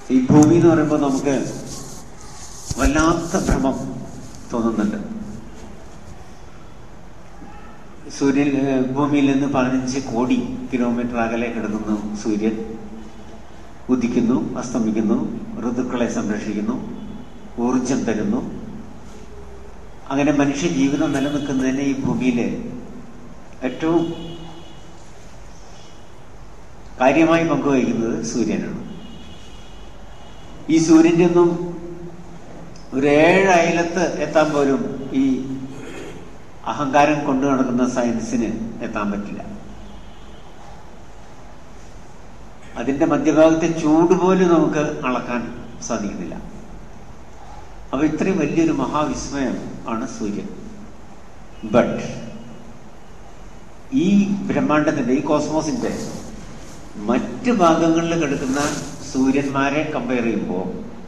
ഈ ഭൂമി എന്ന് പറയുമ്പോൾ നമുക്ക് വല്ലാത്ത ഭ്രമം തോന്നുന്നുണ്ട് സൂര്യൻ ഏഹ്, ഭൂമിയിൽ നിന്ന് പതിനഞ്ച് കോടി കിലോമീറ്റർ അകലെ കിടക്കുന്നു സൂര്യൻ ഉദിക്കുന്നു അസ്തമിക്കുന്നു ഋതുക്കളെ സംരക്ഷിക്കുന്നു ഊർജം തരുന്നു അങ്ങനെ മനുഷ്യ ജീവിതം നിലനിൽക്കുന്നതിന് ഈ ഭൂമിയിലെ ഏറ്റവും കാര്യമായി പങ്കുവഹിക്കുന്നത് സൂര്യനാണ് ഈ സൂര്യന്റെ ഒന്നും ഒരു ഏഴ് അയലത്ത് എത്താൻ പോലും ഈ അഹങ്കാരം കൊണ്ടു നടക്കുന്ന സയൻസിന് എത്താൻ പറ്റില്ല അതിന്റെ മധ്യഭാഗത്തെ ചൂട് പോലും നമുക്ക് അളക്കാൻ സാധിക്കുന്നില്ല അപ്പൊ ഇത്രയും വലിയൊരു മഹാവിസ്മയം ആണ് സൂര്യൻ ബട്ട് ഈ ബ്രഹ്മാണ്ടത്തിന്റെ ഈ കോസ്മോസിന്റെ മറ്റ് ഭാഗങ്ങളിൽ കിടക്കുന്ന സൂര്യന്മാരെ കമ്പയർ ചെയ്യുമ്പോൾ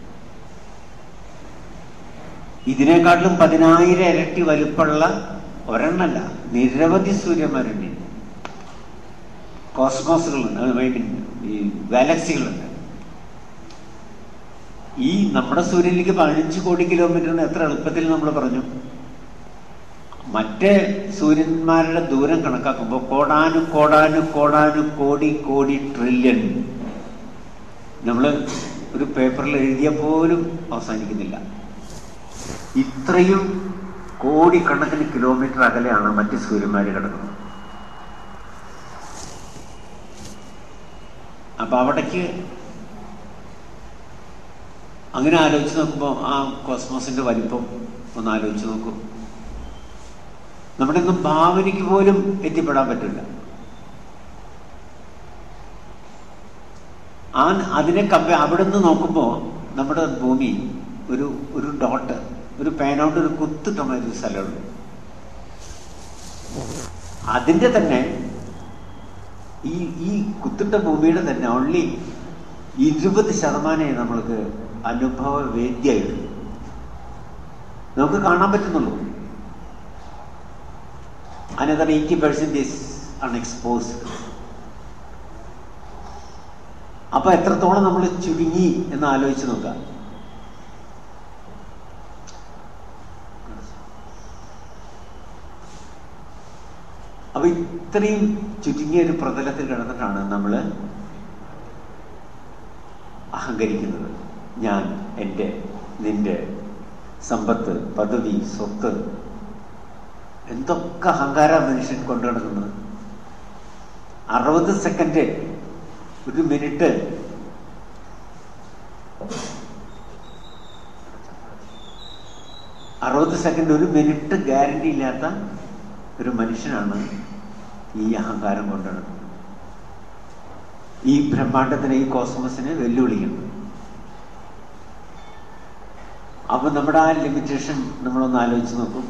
ഇതിനേക്കാട്ടിലും പതിനായിരം ഇരട്ടി വലുപ്പമുള്ള ഒരെണ്ണല്ല നിരവധി സൂര്യന്മാരുണ്ട് കോസ്മോസുകളുണ്ട് ഐ മീൻ ഈ ഗാലക്സികളുണ്ട് ഈ നമ്മുടെ സൂര്യനിലേക്ക് പതിനഞ്ച് കോടി കിലോമീറ്ററിന് എത്ര എളുപ്പത്തിൽ നമ്മൾ പറഞ്ഞു മറ്റേ സൂര്യന്മാരുടെ ദൂരം കണക്കാക്കുമ്പോൾ കോടാനു കോടാനു കോടാനു കോടി കോടി ട്രില്യൺ നമ്മൾ ഒരു പേപ്പറിൽ എഴുതിയ പോലും അവസാനിക്കുന്നില്ല ഇത്രയും കോടിക്കണക്കിന് കിലോമീറ്റർ അകലെയാണ് മറ്റ് സൂര്യന്മാർ കിടക്കുന്നത് അപ്പൊ അവിടേക്ക് അങ്ങനെ ആലോചിച്ച് നോക്കുമ്പോൾ ആ കോസ്മോസിന്റെ വലിപ്പം ഒന്ന് ആലോചിച്ച് നോക്കും നമ്മുടെ ഒന്നും ഭാവനയ്ക്ക് പോലും എത്തിപ്പെടാൻ പറ്റില്ല ആ അതിനെ കമ്പ അവിടെ നിന്ന് നോക്കുമ്പോൾ നമ്മുടെ ഭൂമി ഒരു ഒരു ഡോട്ട് ഒരു പേനോട്ട് ഒരു കുത്തിട്ടുള്ള ഒരു സ്ഥലമുണ്ട് അതിന്റെ തന്നെ ഈ ഈ കുത്തിട്ട ഭൂമിയുടെ തന്നെ ഓൺലി ഇരുപത് ശതമാനമേ നമ്മൾക്ക് അനുഭവ വേദ്യമായിട്ടുള്ളൂ നമുക്ക് കാണാൻ പറ്റുന്നുള്ളൂ another eighty percent is unexposed അപ്പൊ എത്രത്തോളം നമ്മൾ ചുരുങ്ങി എന്ന് ആലോചിച്ച് നോക്കാം അപ്പൊ ഇത്രയും ചുരുങ്ങിയ ഒരു പ്രതലത്തിൽ കിടന്നിട്ടാണ് നമ്മൾ അഹങ്കരിക്കുന്നത് ഞാൻ എൻ്റെ നിന്റെ സമ്പത്ത് പദവി സ്വത്ത് എന്തൊക്കെ അഹങ്കാര മനുഷ്യൻ കൊണ്ടു നടക്കുന്നത് അറുപത് സെക്കൻഡ് ഒരു മിനിറ്റ് അറുപത് സെക്കൻഡ് ഒരു മിനിറ്റ് ഗ്യാരണ്ടി ഇല്ലാത്ത ഒരു മനുഷ്യനാണ് ഈ അഹങ്കാരം കൊണ്ടു നടക്കുന്നത് ഈ ബ്രഹ്മാണ്ടത്തിനെ ഈ കോസ്മസിനെ വെല്ലുവിളിക്കുന്നത് അപ്പൊ നമ്മുടെ ആ ലിമിറ്റേഷൻ നമ്മളൊന്ന് ആലോചിച്ച് നോക്കും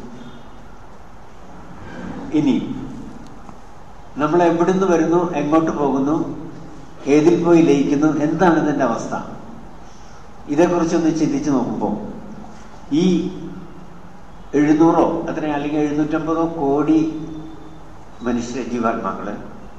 ഇനി നമ്മൾ എവിടുന്ന് വരുന്നു എങ്ങോട്ട് പോകുന്നു ഏതിൽ പോയി ലയിക്കുന്നു എന്താണ് ഇതിന്റെ അവസ്ഥ ഇതേക്കുറിച്ചൊന്ന് ചിന്തിച്ചു നോക്കുമ്പോൾ ഈ എഴുന്നൂറോ അത്ര അല്ലെങ്കിൽ എഴുന്നൂറ്റമ്പതോ കോടി മനുഷ്യ ജീവാത്മാക്കള്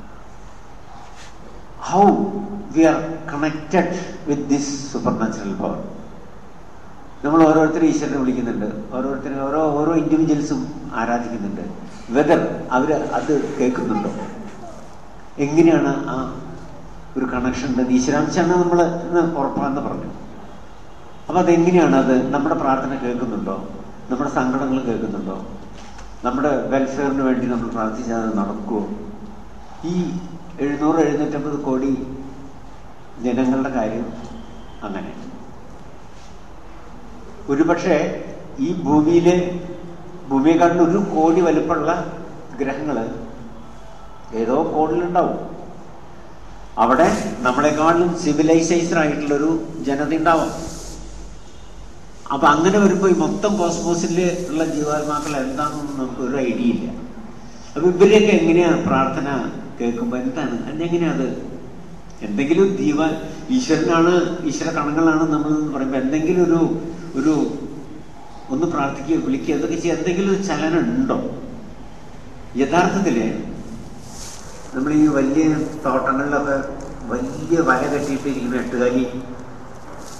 how we are connected with this supernatural power നമ്മൾ ഓരോരുത്തരും ഈശ്വരനെ വിളിക്കുന്നുണ്ട് ഓരോരുത്തരും ഓരോ ഓരോ ഇൻഡിവിജ്വൽസും ആരാധിക്കുന്നുണ്ട് വെദർ അവര് അത് കേൾക്കുന്നുണ്ടോ എങ്ങനെയാണ് ആ ഒരു കണക്ഷൻ ഉണ്ടെന്ന് ഈശ്വരാംശാണ് നമ്മൾ ഇന്ന് ഉറപ്പാന്ന് പറഞ്ഞു അപ്പൊ അതെങ്ങനെയാണ് അത് നമ്മുടെ പ്രാർത്ഥന കേൾക്കുന്നുണ്ടോ നമ്മുടെ സങ്കടങ്ങൾ കേൾക്കുന്നുണ്ടോ നമ്മുടെ വെൽഫെയറിന് വേണ്ടി നമ്മൾ പ്രാർത്ഥിച്ചാൽ അത് നടക്കുമോ ഈ എഴുന്നൂറ് എഴുന്നൂറ്റമ്പത് കോടി ജനങ്ങളുടെ കാര്യം അങ്ങനെ ഒരുപക്ഷെ ഈ ഭൂമിയിലെ ഭൂമിയെക്കാട്ടിൽ ഒരു കോടി വലുപ്പമുള്ള ഗ്രഹങ്ങള് ഏതോ കോണിലുണ്ടാവും അവിടെ നമ്മളെക്കാളും സിവിലൈസേഷൻ ആയിട്ടുള്ളൊരു ജനത ഉണ്ടാവാം അപ്പൊ അങ്ങനെ വരുമ്പോ ഈ മൊത്തം കോസ്മോസിൽ ഉള്ള ജീവാത്മാക്കൾ എന്താണെന്ന് നമുക്ക് ഒരു ഐഡിയ ഇല്ല അപ്പൊ ഇവരെയൊക്കെ എങ്ങനെയാ പ്രാർത്ഥന കേൾക്കുമ്പോ എന്താണ് എങ്ങനെയാ അത് എന്തെങ്കിലും ജീവ ഈശ്വരനാണ് ഈശ്വര കണങ്ങളാണ് നമ്മൾ എന്ന് പറയുമ്പോ എന്തെങ്കിലും ഒരു ഒരു ഒന്ന് പ്രാർത്ഥിക്കുക വിളിക്കുക ഇതൊക്കെ ചെയ്യുക എന്തെങ്കിലും ഒരു ചലനം ഉണ്ടോ യഥാർത്ഥത്തില് നമ്മൾ ഈ വലിയ തോട്ടങ്ങളിലൊക്കെ വലിയ വല കെട്ടിയിട്ട് ഇരിക്കുന്ന എട്ടുകാലി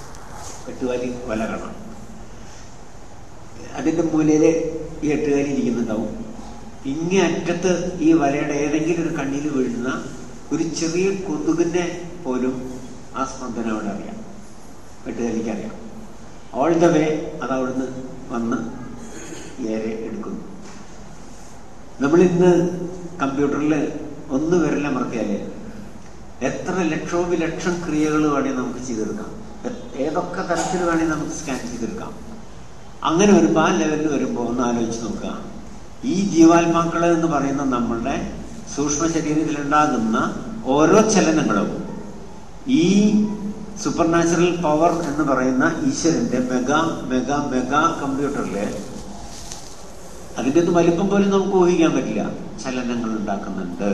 എട്ടുകാലി വല കാണാം അതിൻ്റെ മൂലയിൽ ഈ എട്ടുകാലി ഇരിക്കുന്നുണ്ടാവും ഇങ്ങേ അറ്റത്ത് ഈ വലയുടെ ഏതെങ്കിലും ഒരു കണ്ണിൽ വീഴുന്ന ഒരു ചെറിയ കൊതുകിനെ പോലും ആ സ്പന്ദനം അവിടെ അറിയാം എട്ടുകാലിക്ക് അറിയാം ഓൾ ദ വേ അത് അവിടുന്ന് വന്ന് ഏറെ എടുക്കുന്നു നമ്മളിന്ന് കമ്പ്യൂട്ടറിൽ ഒന്ന് വിരലമർത്തിയാൽ എത്ര ലക്ഷോപലക്ഷം ക്രിയകൾ വേണമെങ്കിൽ നമുക്ക് ചെയ്തെടുക്കാം എ- ഏതൊക്കെ തരത്തിൽ വേണമെങ്കിൽ നമുക്ക് സ്കാൻ ചെയ്തെടുക്കാം അങ്ങനെ വരുമ്പോൾ ആ ലെവലിൽ വരുമ്പോൾ ഒന്ന് ആലോചിച്ച് നോക്കുക ഈ ജീവാത്മാക്കൾ എന്ന് പറയുന്ന നമ്മളുടെ സൂക്ഷ്മ ശരീരത്തിലുണ്ടാകുന്ന ഓരോ ചലനങ്ങളും ഈ സൂപ്പർ നാച്ചുറൽ പവർ എന്ന് പറയുന്ന ഈശ്വരന്റെ മെഗാ മെഗാ മെഗാ കമ്പ്യൂട്ടറില് അതിൻ്റെ ഒന്നും വലിപ്പം പോലും നമുക്ക് ഊഹിക്കാൻ പറ്റില്ല ചലനങ്ങൾ ഉണ്ടാക്കുന്നുണ്ട്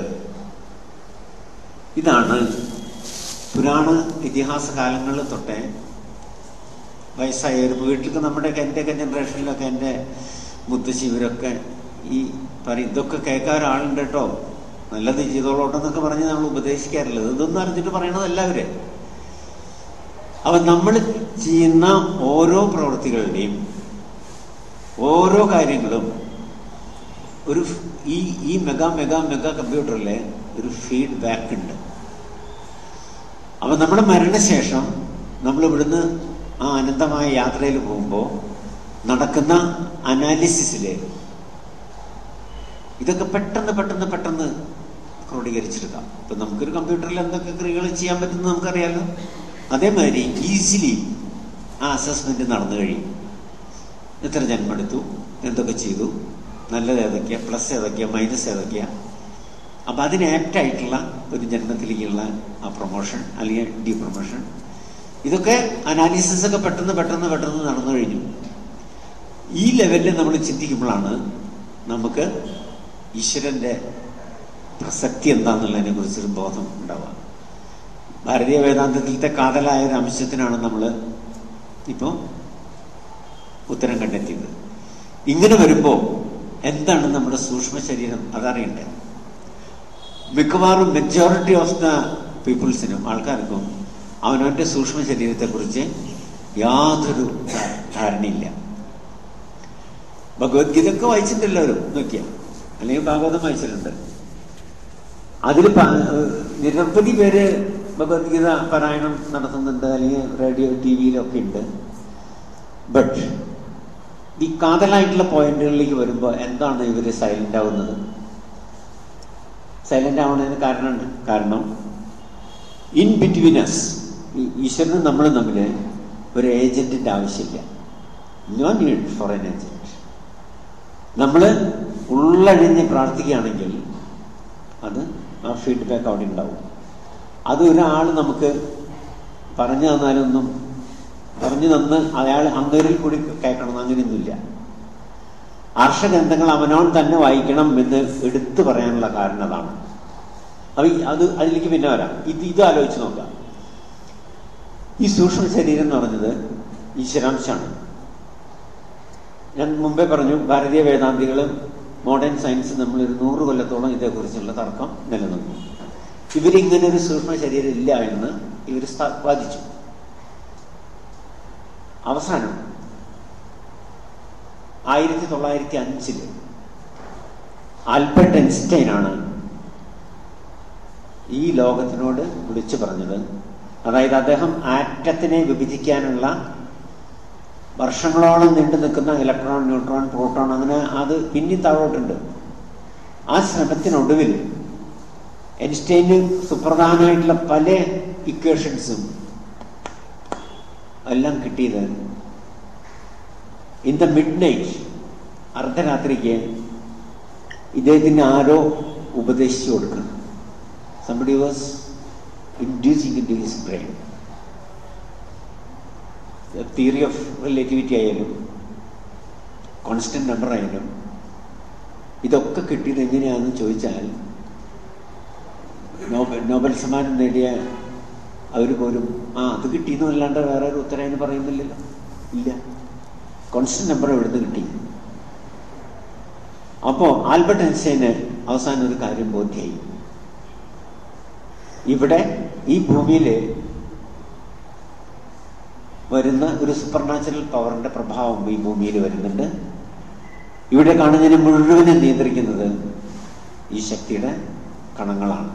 ഇതാണ് പുരാണ ഇതിഹാസ കാലങ്ങളിൽ തൊട്ടേ വയസ്സായവർ വീട്ടിലൊക്കെ നമ്മുടെയൊക്കെ എൻ്റെയൊക്കെ ജനറേഷനിലൊക്കെ എൻ്റെ മുത്തശ്ശി ഇവരൊക്കെ ഈ പറയും ഇതൊക്കെ കേൾക്കാൻ ഒരാളുണ്ട് കേട്ടോ നല്ലത് ചെയ്തോളോട്ടെന്നൊക്കെ പറഞ്ഞ് നമ്മൾ ഉപദേശിക്കാറുള്ളത് ഇതൊന്നും അറിഞ്ഞിട്ട് പറയണതല്ല അവര് അപ്പൊ നമ്മൾ ചെയ്യുന്ന ഓരോ പ്രവൃത്തികളുടെയും ഓരോ കാര്യങ്ങളും ഒരു ഫ്- ഈ ഈ മെഗാ മെഗാ മെഗാ കമ്പ്യൂട്ടറിലെ ഒരു ഫീഡ്ബാക്ക് ഉണ്ട് അപ്പൊ നമ്മുടെ മരണശേഷം നമ്മൾ ഇവിടുന്ന് ആ അനന്തമായ യാത്രയിൽ പോകുമ്പോൾ നടക്കുന്ന അനാലിസിസില് ഇതൊക്കെ പെട്ടെന്ന് പെട്ടെന്ന് പെട്ടെന്ന് ക്രോഡീകരിച്ചെടുക്കാം ഇപ്പൊ നമുക്കൊരു കമ്പ്യൂട്ടറിൽ എന്തൊക്കെ ക്രിയകൾ ചെയ്യാൻ പറ്റുമെന്ന് നമുക്കറിയാലോ അതേമാതിരി ഈസിലി ആ അസസ്മെന്റ് നടന്നു കഴിയും എത്ര ജന്മം എടുത്തു എന്തൊക്കെ ചെയ്തു നല്ലത് ഏതൊക്കെയാ പ്ലസ് ഏതൊക്കെയാ മൈനസ് ഏതൊക്കെയാ അപ്പൊ അതിന് ആപ്റ്റ് ആയിട്ടുള്ള ഒരു ജന്മത്തിലേക്കുള്ള ആ പ്രൊമോഷൻ അല്ലെങ്കിൽ ഡി പ്രൊമോഷൻ ഇതൊക്കെ അനാലിസിസ് ഒക്കെ പെട്ടെന്ന് പെട്ടെന്ന് പെട്ടെന്ന് നടന്നു കഴിഞ്ഞു ഈ ലെവലിൽ നമ്മൾ ചിന്തിക്കുമ്പോഴാണ് നമുക്ക് ഈശ്വരന്റെ പ്രസക്തി എന്താണെന്നുള്ളതിനെ കുറിച്ചൊരു ബോധം ഉണ്ടാവുക ഭാരതീയ വേദാന്തത്തിലത്തെ കാതലായ ഒരു അംശത്തിനാണ് നമ്മൾ ഇപ്പോൾ ഉത്തരം കണ്ടെത്തിയത് ഇങ്ങനെ വരുമ്പോൾ എന്താണ് നമ്മുടെ സൂക്ഷ്മ ശരീരം അതറിയണ്ടേ മിക്കവാറും മെജോറിറ്റി ഓഫ് ദ പീപ്പിൾസിനും ആൾക്കാർക്കും അവനവന്റെ സൂക്ഷ്മ ശരീരത്തെക്കുറിച്ച് യാതൊരു ധാ- ധാരണയില്ല ഭഗവത്ഗീത ഒക്കെ വായിച്ചിട്ടില്ല ഒരു നോക്കിയ അല്ലെങ്കിൽ ഭാഗവതം വായിച്ചിട്ടുണ്ട് അതിൽ നിരവധി പേര് ഭഗവത്ഗീത പാരായണം നടത്തുന്നുണ്ട് അല്ലെങ്കിൽ റേഡിയോ ടി വിയിലൊക്കെ ഉണ്ട് ബട്ട് ഈ കാതലായിട്ടുള്ള പോയിന്റുകളിലേക്ക് വരുമ്പോൾ എന്താണ് ഇവർ സൈലന്റ് ആവുന്നത് സൈലന്റ് ആവുന്നതിന് കാരണമുണ്ട് കാരണം ഇൻ ബിറ്റ്വീൻ അസ് ഈശ്വരനും നമ്മൾ തമ്മിൽ ഒരു ഏജന്റിന്റെ ആവശ്യമില്ല no need for an agent നമ്മൾ ഉള്ളഴിഞ്ഞ് പ്രാർത്ഥിക്കുകയാണെങ്കിൽ അത് ആ ഫീഡ്ബാക്ക് അവിടെ ഉണ്ടാവും അത് ഒരാൾ നമുക്ക് പറഞ്ഞു തന്നാലൊന്നും പറഞ്ഞു തന്ന് അയാൾ അങ്ങേരിൽ കൂടി കേൾക്കണം അങ്ങനെയൊന്നുമില്ല അർഷഗ്രന്ഥങ്ങൾ അവനവൻ തന്നെ വായിക്കണം എന്ന് എടുത്തു പറയാനുള്ള കാരണം അതാണ് അപ്പൊ ഈ- അത് അതിലേക്ക് പിന്നെ വരാം ഇത് ഇത് ആലോചിച്ച് നോക്കാം ഈ സൂക്ഷ്മ ശരീരം എന്ന് പറഞ്ഞത് ഈശ്വരാംശമാണ് ഞാൻ മുമ്പേ പറഞ്ഞു ഭാരതീയ വേദാന്തികളും മോഡേൺ സയൻസ് നമ്മൾ ഒരു നൂറ് കൊല്ലത്തോളം ഇതേക്കുറിച്ചുള്ള തർക്കം നിലനിന്നു ഇവരിങ്ങനെ ഒരു സൂക്ഷ്മ ശരീരം ഇല്ല എന്ന് ഇവർ വാദിച്ചു അവസാനം ആയിരത്തി തൊള്ളായിരത്തി അഞ്ചില് ആൽബർട്ട് ഐൻസ്റ്റൈൻ ആണ് ഈ ലോകത്തിനോട് വിളിച്ചു പറഞ്ഞത് അതായത് അദ്ദേഹം ആറ്റത്തിനെ വിഭജിക്കാനുള്ള വർഷങ്ങളോളം നീണ്ടു നിൽക്കുന്ന ഇലക്ട്രോൺ ന്യൂട്രോൺ പ്രോട്ടോൺ അങ്ങനെ അത് പിന്നി താഴോട്ടുണ്ട് ആ ശ്രമത്തിനൊടുവിൽ ഐൻസ്റ്റൈന് സുപ്രധാനമായിട്ടുള്ള പല ഇക്വേഷൻസും എല്ലാം കിട്ടിയത് ഇൻ ദ മിഡ് നൈറ്റ് അർദ്ധരാത്രിക്ക് ഇദ്ദേഹത്തിന് ആരോ ഉപദേശിച്ചു കൊടുക്കണം somebody was inducing into his brain theory of relativity ആയാലും കോൺസ്റ്റന്റ് നമ്പർ ആയാലും ഇതൊക്കെ കിട്ടിയത് എങ്ങനെയാണെന്ന് ചോദിച്ചാൽ നോബൽ നോബൽ സമ്മാനം നേടിയ അവർ പോലും ആ അത് കിട്ടിയെന്നും അല്ലാണ്ട് വേറെ ഒരു ഉത്തരം അതിന് പറയുന്നില്ലല്ലോ ഇല്ല കോൺസ്റ്റന്റ് നമ്പർ എവിടുന്ന് കിട്ടി അപ്പോ ആൽബർട്ട് ഐൻസ്റ്റൈന് അവസാനം ഒരു കാര്യം ബോധ്യായി ഇവിടെ ഈ ഭൂമിയിൽ വരുന്ന ഒരു സൂപ്പർ നാച്ചുറൽ പവറിന്റെ പ്രഭാവം ഈ ഭൂമിയിൽ വരുന്നുണ്ട് ഇവിടെ കാണുന്നതിനെ മുഴുവനും നിയന്ത്രിക്കുന്നത് ഈ ശക്തിയുടെ കണങ്ങളാണ്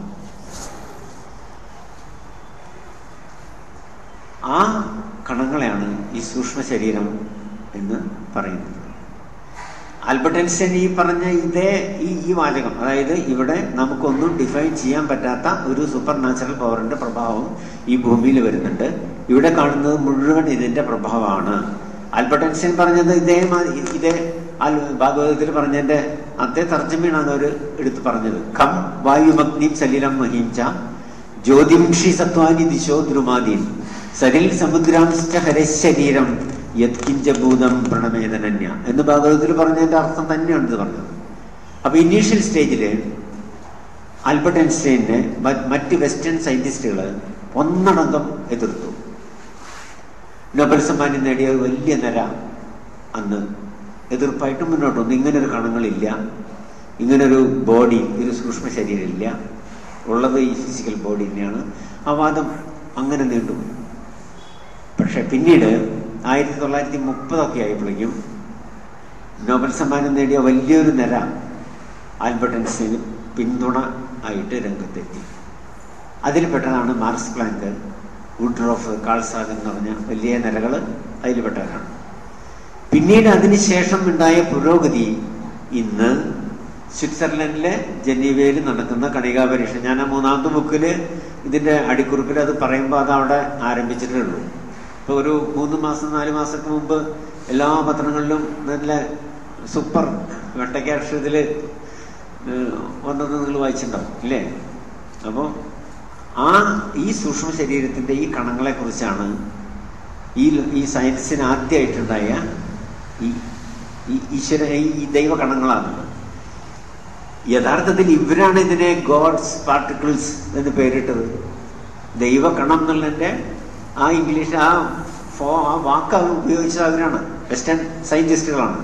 ആ കണങ്ങളെയാണ് ഈ സൂക്ഷ്മ ശരീരം എന്ന് പറയുന്നത് ആൽബർട്ട് ഐൻസ്റ്റൈൻ ഈ പറഞ്ഞ ഇതേ ഈ ഈ വാചകം അതായത് ഇവിടെ നമുക്കൊന്നും ഡിഫൈൻ ചെയ്യാൻ പറ്റാത്ത ഒരു സൂപ്പർ നാച്ചുറൽ പവറിന്റെ പ്രഭാവം ഈ ഭൂമിയിൽ വരുന്നുണ്ട് ഇവിടെ കാണുന്നത് മുഴുവൻ ഇതിന്റെ പ്രഭാവമാണ് ആൽബർട്ട് ഐൻസ്റ്റൈൻ പറഞ്ഞത് ഇതേ ഇതേ ഭാഗവതത്തിൽ പറഞ്ഞതിന്റെ അതേ തർജ്ജമയാണ് അവർ എടുത്തു പറഞ്ഞത് ഖം വായുമഗ്നി സലിലം മഹീംച ജ്യോതിംഷി സത്വാനി ദിശോ ദ്രുമാദീൻ സരിൽ സമുദ്രാംശ ഹരശരീരം യത്കിഞ്ചഭൂതം പ്രണമേതനന്യ എന്ന് ഭാഗവതത്തിൽ പറഞ്ഞതിന്റെ അർത്ഥം തന്നെയാണ് ഇത് പറഞ്ഞത് അപ്പൊ ഇനീഷ്യൽ സ്റ്റേജില് ആൽബർട്ട് ഐൻസ്റ്റൈനെ മറ്റ് വെസ്റ്റേൺ സയന്റിസ്റ്റുകൾ ഒന്നടങ്കം എതിർത്തു നൊബൽ സമ്മാനം നേടിയ ഒരു വലിയ നിര അന്ന് എതിർപ്പായിട്ട് മുന്നോട്ട് വന്നു ഇങ്ങനൊരു കണങ്ങളില്ല ഇങ്ങനൊരു ബോഡി ഒരു സൂക്ഷ്മ ശരീരമില്ല ഉള്ളത് ഈ ഫിസിക്കൽ ബോഡി തന്നെയാണ് ആ വാദം അങ്ങനെ നീണ്ടു പക്ഷെ പിന്നീട് ആയിരത്തി തൊള്ളായിരത്തി മുപ്പതൊക്കെ ആയപ്പോഴേക്കും നോബൽ സമ്മാനം നേടിയ വലിയൊരു നിര ആൽബർട്ട് ഐൻസ്റ്റൈന് പിന്തുണ ആയിട്ട് രംഗത്തെത്തി അതിൽപ്പെട്ടതാണ് മാർക്സ് പ്ലാങ്ക് വുഡ്രോഫ് കാൾസാഗ് എന്ന് പറഞ്ഞ വലിയ നിരകൾ അതിൽപ്പെട്ടവരാണ് പിന്നീട് അതിനുശേഷം ഉണ്ടായ പുരോഗതി ഇന്ന് സ്വിറ്റ്സർലൻഡിലെ ജനീവയിൽ നടക്കുന്ന കണികാ പരീക്ഷ ഞാൻ ആ മൂന്നാമത്തെ ബുക്കിൽ ഇതിന്റെ അടിക്കുറിപ്പിൽ അത് പറയുമ്പോൾ അത് അവിടെ ആരംഭിച്ചിട്ടേ ഉള്ളൂ ഇപ്പൊ ഒരു മൂന്ന് മാസം നാല് മാസത്തിന് മുമ്പ് എല്ലാ പത്രങ്ങളിലും നല്ല സൂപ്പർ വെട്ടയ്ക്കാക്ഷരത്തില് വന്നത് നിങ്ങൾ വായിച്ചിട്ടുണ്ടാവും ഇല്ലേ അപ്പോൾ ആ ഈ സൂക്ഷ്മ ശരീരത്തിന്റെ ഈ കണങ്ങളെ കുറിച്ചാണ് ഈ ഈ സയൻസിന് ആദ്യമായിട്ടുണ്ടായ ഈ ഈ ഈശ്വര ഈ ദൈവകണങ്ങളാണ് യഥാർത്ഥത്തിൽ ഇവരാണ് ഇതിനെ ഗോഡ്സ് പാർട്ടിക്കിൾസ് എന്ന് പേരിട്ടത് ദൈവകണം എന്നുള്ളതിന്റെ ആ ഇംഗ്ലീഷ് ആ ഫോ ആ വാക്ക് അവർ ഉപയോഗിച്ചത് അവരാണ് വെസ്റ്റേൺ സയന്റിസ്റ്റുകളാണ്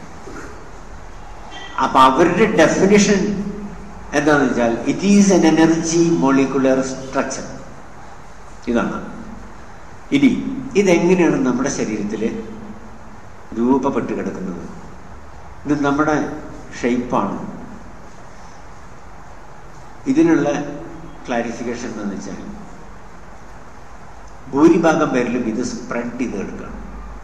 അപ്പൊ അവരുടെ ഡെഫിനിഷൻ എന്താണെന്ന് വെച്ചാൽ it is an energy molecular structure ഇതാണ് ഇനി ഇതെങ്ങനെയാണ് നമ്മുടെ ശരീരത്തിൽ രൂപപ്പെട്ട് കിടക്കുന്നത് ഇത് നമ്മുടെ ഷെയ്പ്പാണ് ഇതിനുള്ള ക്ലാരിഫിക്കേഷൻ എന്താണെന്ന് വെച്ചാൽ ഭൂരിഭാഗം പേരിലും ഇത് സ്പ്രെഡ് ചെയ്ത് എടുക്കണം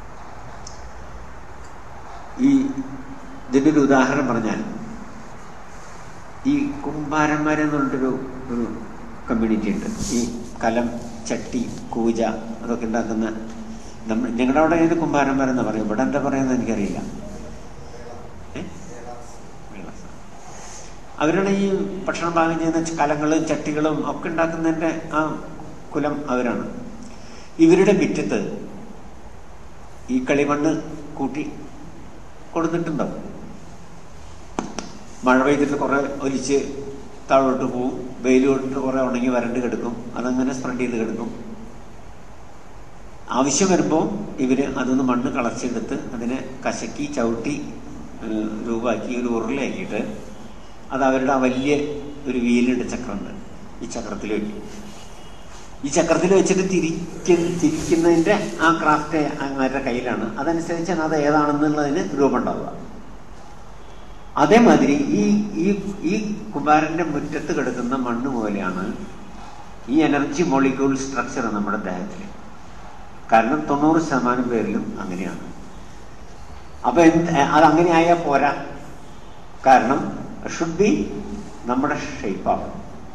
ഈ ഇതിൻ്റെ ഒരു ഉദാഹരണം പറഞ്ഞാൽ ഈ കുമ്പാരന്മാരെന്ന് പറഞ്ഞിട്ടൊരു ഒരു കമ്മ്യൂണിറ്റി ഉണ്ട് ഈ കലം ചട്ടി കൂജ അതൊക്കെ ഉണ്ടാക്കുന്ന നമ്മൾ ഞങ്ങളുടെ അവിടെ ഏത് കുമ്പാരന്മാരെന്ന് പറയും ഇവിടെ എന്താ പറയുന്നത് എനിക്കറിയില്ല അവരുടെ ഈ ഭക്ഷണം പാകം ചെയ്യുന്ന കലങ്ങളും ചട്ടികളും ഒക്കെ ഉണ്ടാക്കുന്നതിൻ്റെ ആ കുലം അവരാണ് ഇവരുടെ മുറ്റത്ത് ഈ കളിമണ്ണ് കൂട്ടി കൊടുത്തിട്ടുണ്ടാവും മഴ പെയ്തിട്ട് കുറെ ഒലിച്ച് താഴോട്ട് പോവും വെയിൽ കൊണ്ടിട്ട് കുറെ ഉണങ്ങി വരണ്ട് കിടക്കും അതങ്ങനെ സ്പ്രെഡ് ചെയ്ത് കിടക്കും ആവശ്യം വരുമ്പോൾ ഇവര് അതൊന്ന് മണ്ണ് കളച്ചെടുത്ത് അതിനെ കശക്കി ചവിട്ടി രൂപമാക്കി ഒരു ഉരുളയാക്കിയിട്ട് അത് അവരുടെ ആ വലിയ ഒരു വീലുണ്ട് ചക്രമുണ്ട് ഈ ചക്രത്തിൽ വയ്ക്കും ഈ ചക്രത്തിൽ വെച്ചിട്ട് തിരിക്ക തിരിക്കുന്നതിന്റെ ആ ക്രാഫ്റ്റ് അങ്ങാരുടെ കയ്യിലാണ് അതനുസരിച്ചാണ് അത് ഏതാണെന്നുള്ളതിന് രൂപം ഉണ്ടാവുക അതേമാതിരി ഈ ഈ ഈ കുമാരന്റെ മുറ്റത്ത് കിടക്കുന്ന മണ്ണ് പോലെയാണ് ഈ എനർജി മോളിക്യൂൾ സ്ട്രക്ചർ നമ്മുടെ ദേഹത്തിൽ കാരണം തൊണ്ണൂറ് ശതമാനം പേരിലും അങ്ങനെയാണ് അപ്പൊ എന്ത് അത് അങ്ങനെ ആയാൽ പോരാ കാരണം ഷുഡ് ബി നമ്മുടെ ഷേപ്പാണ്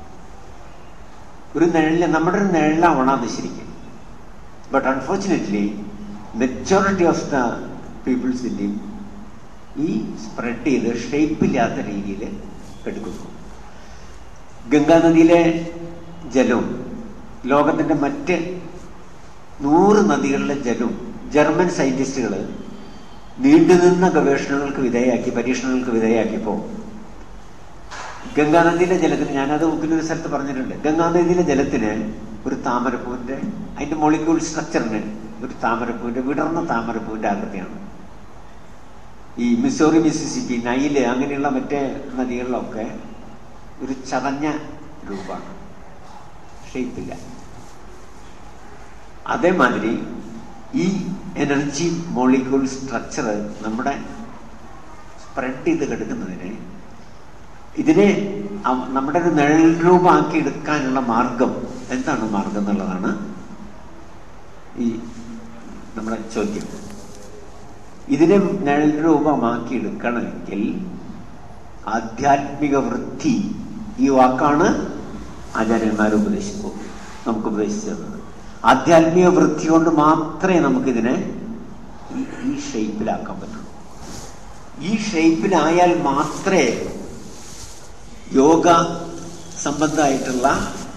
ഒരു നിഴല് നമ്മുടെ ഒരു നിഴലാവണം അത് ശരിക്കും but unfortunately majority of the peoples Indian ഈ സ്പ്രെഡ് ചെയ്ത് ഷേപ്പില്ലാത്ത രീതിയിൽ എടുക്കുന്നു ഗംഗാനദിയിലെ ജലവും ലോകത്തിന്റെ മറ്റ് നൂറ് നദികളിലെ ജലവും ജർമ്മൻ സയന്റിസ്റ്റുകൾ നീണ്ടുനിന്ന ഗവേഷണങ്ങൾക്ക് വിധേയമാക്കി പരീക്ഷണങ്ങൾക്ക് വിധേയമാക്കിയപ്പോൾ ഗംഗാനദിയിലെ ജലത്തിന് ഞാനത് ഒരു സ്ഥലത്ത് പറഞ്ഞിട്ടുണ്ട് ഗംഗാനദിയിലെ ജലത്തിന് ഒരു താമരപ്പൂവിന്റെ അതിന്റെ മോളിക്യൂൾ സ്ട്രക്ചറിന് ഒരു താമരപ്പൂവിന്റെ വിടർന്ന താമരപ്പൂവിന്റെ ആകൃതിയാണ് ഈ മിസോറി മിസിസിപ്പി നൈല് അങ്ങനെയുള്ള മറ്റേ നദികളിലൊക്കെ ഒരു ചതഞ്ഞ രൂപമാണ് ഷേപ്പില്ല അതേമാതിരി ഈ എനർജി മോളിക്യൂൾ സ്ട്രക്ചർ നമ്മുടെ സ്പ്രെഡ് ചെയ്ത് കിടക്കുന്നതിന് ഇതിനെ അവ- നമ്മുടെ ഒരു നിഴൽ രൂപമാക്കി എടുക്കാനുള്ള മാർഗം എന്താണ് മാർഗം എന്നുള്ളതാണ് ഈ നമ്മുടെ ചോദ്യം ഇതിനെ നിഴൽ രൂപമാക്കി എടുക്കണമെങ്കിൽ ആധ്യാത്മിക വൃത്തി ഈ വാക്കാണ് ആചാര്യന്മാർ ഉപദേശിക്കൂ നമുക്ക് ഉപദേശിച്ചു തന്നത് ആധ്യാത്മിക വൃത്തി കൊണ്ട് മാത്രമേ നമുക്കിതിനെ ഈ- ഈ ഷേപ്പിലാക്കാൻ പറ്റുള്ളൂ ഈ ഷേപ്പിലായാൽ മാത്രമേ യോഗ സംബന്ധമായിട്ടുള്ള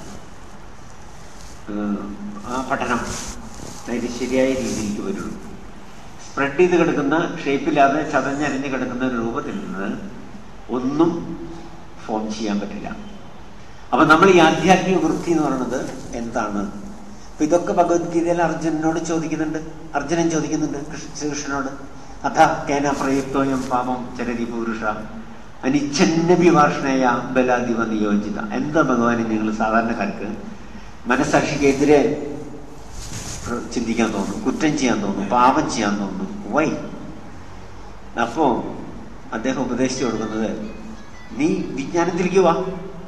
ഏഹ്, ആ പഠനം അതിന് ശരിയായ രീതിയിലേക്ക് വരുള്ളൂ സ്പ്രെഡ് ചെയ്ത് കിടക്കുന്ന ഷേപ്പില്ലാതെ ചതഞ്ഞരിഞ്ഞ് കിടക്കുന്ന ഒരു രൂപത്തിൽ നിന്ന് ഒന്നും ഫോം ചെയ്യാൻ പറ്റില്ല അപ്പൊ നമ്മൾ ഈ ആധ്യാത്മിക വൃത്തി എന്ന് പറയുന്നത് എന്താണ് അപ്പൊ ഇതൊക്കെ ഭഗവത്ഗീതയിൽ അർജുനനോട് ചോദിക്കുന്നുണ്ട് അർജുനൻ ചോദിക്കുന്നുണ്ട് കൃഷ്ണ- ശ്രീകൃഷ്ണനോട് അഥ കേന പ്രയുക്തോയം പാപം ചരതി പുരുഷ അനിച്ഛന്നപി വാർഷ്ണയ ബലാദിവ നിയോജിത എന്താ ഭഗവാനെ നിങ്ങൾ സാധാരണക്കാർക്ക് മനസാക്ഷിക്കെതിരെ പ്ര- ചിന്തിക്കാൻ തോന്നുന്നു കുറ്റം ചെയ്യാൻ തോന്നുന്നു പാപം ചെയ്യാൻ തോന്നുന്നു വൈ അപ്പോ അദ്ദേഹം ഉപദേശിച്ചു കൊടുക്കുന്നത് നീ വിജ്ഞാനത്തിലേക്ക് വാ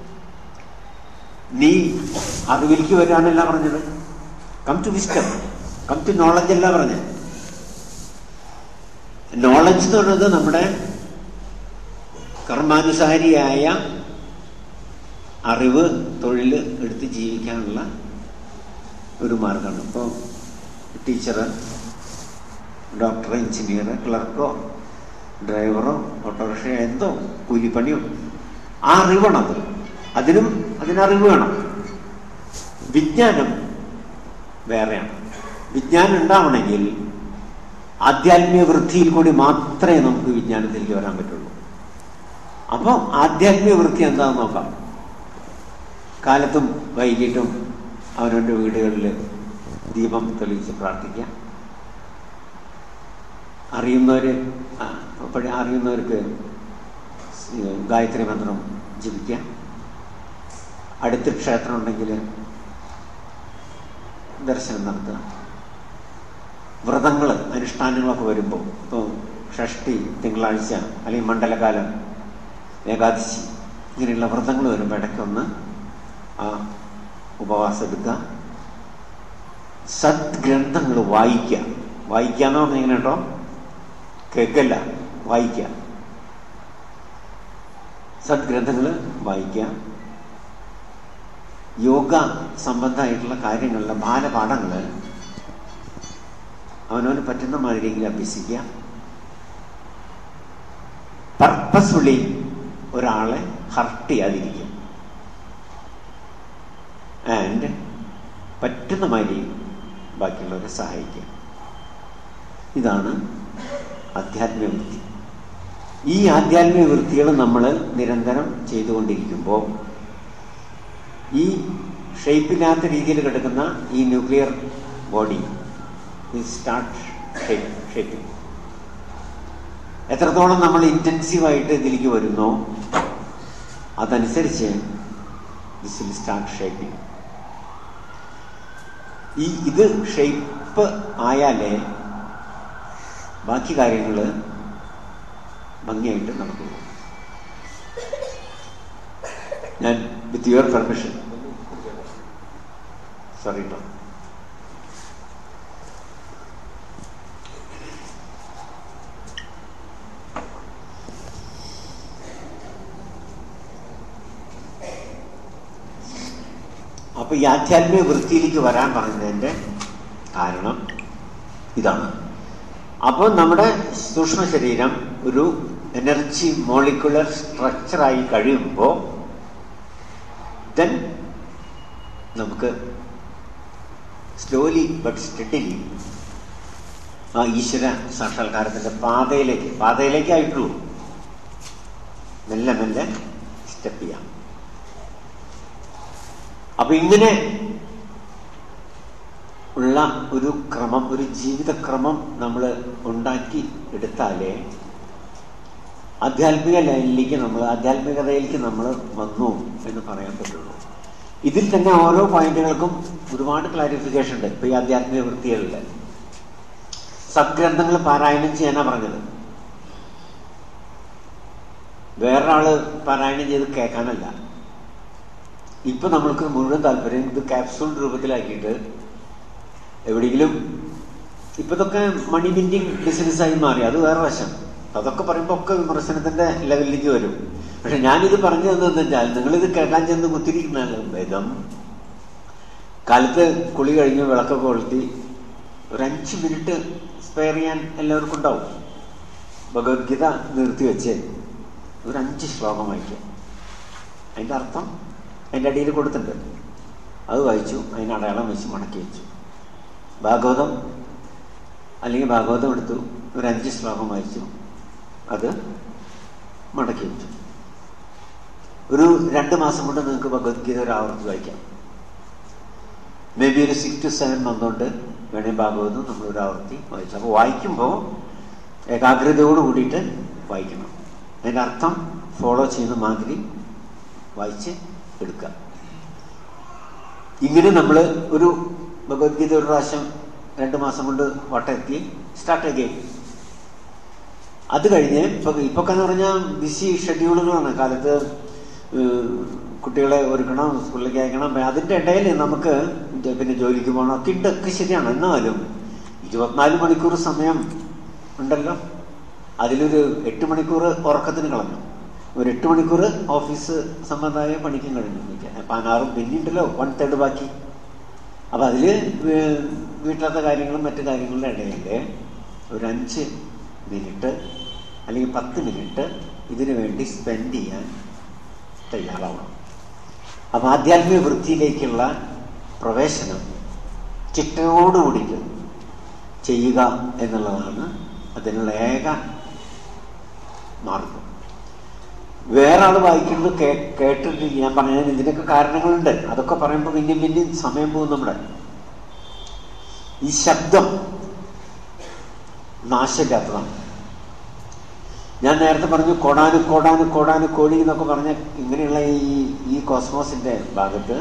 നീ അറിവിലേക്ക് വരാനല്ല പറഞ്ഞത് come to wisdom come to knowledge അല്ല പറഞ്ഞത് നോളജ് എന്ന് പറയുന്നത് നമ്മുടെ കർമാനുസാരിയായ അറിവ് തൊഴിൽ എടുത്ത് ജീവിക്കാനുള്ള ഒരു മാർഗമാണ് ഇപ്പോൾ ടീച്ചറ് ഡോക്ടർ എഞ്ചിനീയർ ക്ലർക്കോ ഡ്രൈവറോ ഓട്ടോറിക്ഷ എന്തോ കൂലിപ്പണിയോ ആ അറിവാണത് അതിനും അതിനറിവ് വേണം വിജ്ഞാനം വേറെയാണ് വിജ്ഞാനം ഉണ്ടാവണമെങ്കിൽ ആധ്യാത്മിക വൃത്തിയിൽ കൂടി മാത്രമേ നമുക്ക് വിജ്ഞാനത്തിലേക്ക് വരാൻ പറ്റുള്ളൂ അപ്പോൾ ആധ്യാത്മിക വൃത്തി എന്താണെന്ന് നോക്കാം കാലത്തും വൈകിട്ടും അവനവൻ്റെ വീടുകളിൽ ദീപം തെളിയിച്ച് പ്രാർത്ഥിക്കാം അറിയുന്നവര് ആ, പഴയ അറിയുന്നവർക്ക് ഗായത്രി മന്ത്രം ജപിക്കാം അടുത്ത് ക്ഷേത്രം ഉണ്ടെങ്കിൽ ദർശനം നടത്തുക വ്രതങ്ങൾ അനുഷ്ഠാനങ്ങളൊക്കെ വരുമ്പോൾ ഇപ്പോൾ ഷഷ്ടി തിങ്കളാഴ്ച അല്ലെങ്കിൽ മണ്ഡലകാലം ഏകാദശി ഇങ്ങനെയുള്ള വ്രതങ്ങൾ വരുമ്പോൾ ഇടയ്ക്കൊന്ന് ആ ഉപവാസം എടുക്കുക സദ്ഗ്രന്ഥങ്ങൾ വായിക്കുക വായിക്കുക എന്ന് പറഞ്ഞാൽ എങ്ങനെ കേട്ടോ കേൾക്കല്ല വായിക്കുക സദ്ഗ്രന്ഥങ്ങൾ വായിക്കുക യോഗ സംബന്ധമായിട്ടുള്ള കാര്യങ്ങളിലെ ബാലപാഠങ്ങൾ അവനവന് പറ്റുന്ന മാതിരിയെങ്കിൽ അഭ്യസിക്കുക പർപ്പസ്ഫുള്ളി ഒരാളെ ഹർട്ട് ചെയ്യാതിരിക്കുക ആൻഡ് പറ്റുന്ന മാതിരി ബാക്കിയുള്ളവരെ സഹായിക്കുക ഇതാണ് ആധ്യാത്മിക വൃത്തി ഈ ആധ്യാത്മിക വൃത്തികൾ നമ്മൾ നിരന്തരം ചെയ്തുകൊണ്ടിരിക്കുമ്പോൾ ഈ ഷേപ്പില്ലാത്ത രീതിയിൽ കിടക്കുന്ന ഈ nuclear body start shape shaping എത്രത്തോളം നമ്മൾ ഇൻറ്റൻസീവായിട്ട് ഇതിലേക്ക് വരുന്നോ അതനുസരിച്ച് ദിസ് വിൽ സ്റ്റാർട്ട് ഷേപ്പിംഗ് ഈ ഇത് ഷേപ്പ് ആയാലേ ബാക്കി കാര്യങ്ങൾ ഭംഗിയായിട്ട് നടക്കുന്നു ഞാൻ വിത്ത് യുവർ പെർമിഷൻ സോറി കേട്ടോ അപ്പൊ ഈ ആധ്യാത്മിക വൃത്തിയിലേക്ക് വരാൻ പറഞ്ഞതിന്റെ കാരണം ഇതാണ് അപ്പോൾ നമ്മുടെ സൂക്ഷ്മ ശരീരം ഒരു എനർജി മോളിക്കുലർ സ്ട്രക്ചറായി കഴിയുമ്പോൾ ദെൻ നമുക്ക് സ്ലോലി ബട്ട് സ്റ്റഡിലി ആ ഈശ്വര സാക്ഷാത്കാരത്തിന്റെ പാതയിലേക്ക് പാതയിലേക്കായിട്ടുള്ളൂ മെല്ലെ മെല്ലെ സ്റ്റെപ്പ് ചെയ്യാം അപ്പൊ ഇങ്ങനെ ഉള്ള ഒരു ക്രമം ഒരു ജീവിതക്രമം നമ്മൾ ഉണ്ടാക്കി എടുത്താലേ ആധ്യാത്മിക ലൈനിലേക്ക് നമ്മൾ ആധ്യാത്മികതയിലേക്ക് നമ്മൾ വന്നു എന്ന് പറയാൻ പറ്റുള്ളൂ ഇതിൽ തന്നെ ഓരോ പോയിന്റുകൾക്കും ഒരുപാട് ക്ലാരിഫിക്കേഷൻ ഉണ്ട് ഇപ്പൊ ഈ ആധ്യാത്മിക വൃത്തികളിൽ സദ്ഗ്രന്ഥങ്ങൾ പാരായണം ചെയ്യാനാ പറഞ്ഞത് വേറൊരാള് പാരായണം ചെയ്ത് കേൾക്കാനല്ല ഇപ്പൊ നമ്മൾക്ക് മുഴുവൻ താല്പര്യം ഇത് ക്യാപ്സൂൾ രൂപത്തിലാക്കിയിട്ട് എവിടെയെങ്കിലും ഇപ്പൊ ഇതൊക്കെ മണി മിന്റിങ് ബിസിനസ്സായി മാറി അത് വേറെ വശം അതൊക്കെ പറയുമ്പോൾ ഒക്കെ വിമർശനത്തിന്റെ ലെവലിലേക്ക് വരും പക്ഷെ ഞാനിത് പറഞ്ഞു തന്നതെന്ന് വെച്ചാൽ നിങ്ങളിത് കേൾക്കാൻ ചെന്ന് കുത്തിരിക്കുന്നതല്ല ഭേദം കാലത്ത് കുളി കഴിഞ്ഞ് വിളക്കൊക്കെ കൊളുത്തി ഒരു അഞ്ച് മിനിറ്റ് സ്പെയർ ചെയ്യാൻ എല്ലാവർക്കും ഉണ്ടാവും ഭഗവത്ഗീത നിർത്തി വെച്ച് ഒരു അഞ്ച് ശ്ലോകം വായിക്കാം അതിൻ്റെ അർത്ഥം അതിൻ്റെ അടിയിൽ കൊടുത്തിട്ടുണ്ട് അത് വായിച്ചു അതിന് അടയാളം വെച്ച് മടക്കി വെച്ചു ഭാഗവതം അല്ലെങ്കിൽ ഭാഗവതം എടുത്തു ഒരു അഞ്ച് ശ്ലോകം വായിച്ചു അത് മടക്കി വെച്ചു ഒരു രണ്ട് മാസം കൊണ്ട് നിങ്ങൾക്ക് ഭഗവത്ഗീത ഒരു ആവർത്തി വായിക്കാം മേ ബി ഒരു സിക്സ് ടു സെവൻ മന്ത് കൊണ്ട് വേണേ ഭാഗവതം നമ്മൾ ഒരു ആവർത്തി വായിച്ചു അപ്പോൾ വായിക്കുമ്പോൾ ഏകാഗ്രതയോട് കൂടിയിട്ട് വായിക്കണം അതിൻ്റെ അർത്ഥം ഫോളോ ചെയ്യുന്ന മാതിരി വായിച്ച് എടുക്കുക ഇങ്ങനെ നമ്മൾ ഒരു ഭഗവത്ഗീത ഒരു പ്രാവശ്യം രണ്ട് മാസം കൊണ്ട് വട്ടെത്തി സ്റ്റാർട്ട് അഗെയിൻ അത് കഴിഞ്ഞ് ഇപ്പൊ ഇപ്പൊക്കെ എന്ന് പറഞ്ഞാൽ ബിസി ഷെഡ്യൂളുകളാണ് കാലത്ത് കുട്ടികളെ ഒരുക്കണം സ്കൂളിലേക്ക് അയക്കണം അതിന്റെ ഇടയിൽ നമുക്ക് പിന്നെ ജോലിക്ക് പോകണം ഒക്കെ ഇതൊക്കെ ശരിയാണ് എന്നാലും ഇരുപത്തിനാല് മണിക്കൂർ സമയം ഉണ്ടല്ലോ അതിലൊരു എട്ട് മണിക്കൂർ ഉറക്കത്തിന് കളഞ്ഞു ഒരു എട്ട് മണിക്കൂർ ഓഫീസ് സംബന്ധമായ പണിക്കും കഴിഞ്ഞു പതിനാറും പിന്നെയുണ്ടല്ലോ വൺ തേർഡ് ബാക്കി അപ്പൊ അതില് വീട്ടിലത്തെ കാര്യങ്ങളും മറ്റു കാര്യങ്ങളുടെ ഇടയിൽ ഒരു അഞ്ച് മിനിറ്റ് അല്ലെങ്കിൽ പത്ത് മിനിറ്റ് ഇതിനു വേണ്ടി സ്പെൻഡ് ചെയ്യാൻ തയ്യാറാവണം അപ്പൊ ആധ്യാത്മിക വൃത്തിയിലേക്കുള്ള പ്രവേശനം ചിട്ടയോടുകൂടിയിട്ട് ചെയ്യുക എന്നുള്ളതാണ് അതിനുള്ള ഏക മാർഗം വേറെ ആൾ വായിക്കുന്നത് കേ കേട്ടിട്ട് ഞാൻ പറഞ്ഞാൽ ഇതിനൊക്കെ കാരണങ്ങളുണ്ട് അതൊക്കെ പറയുമ്പോൾ പിന്നെയും പിന്നെയും സമയം പോകും നമ്മുടെ ഈ ശബ്ദം നാശമില്ലാത്തതാണ് ഞാൻ നേരത്തെ പറഞ്ഞു കോടാനു കോടാനു കോടാനു കോടി എന്നൊക്കെ പറഞ്ഞ ഇങ്ങനെയുള്ള ഈ ഈ കോസ്മോസിന്റെ ഭാഗത്ത്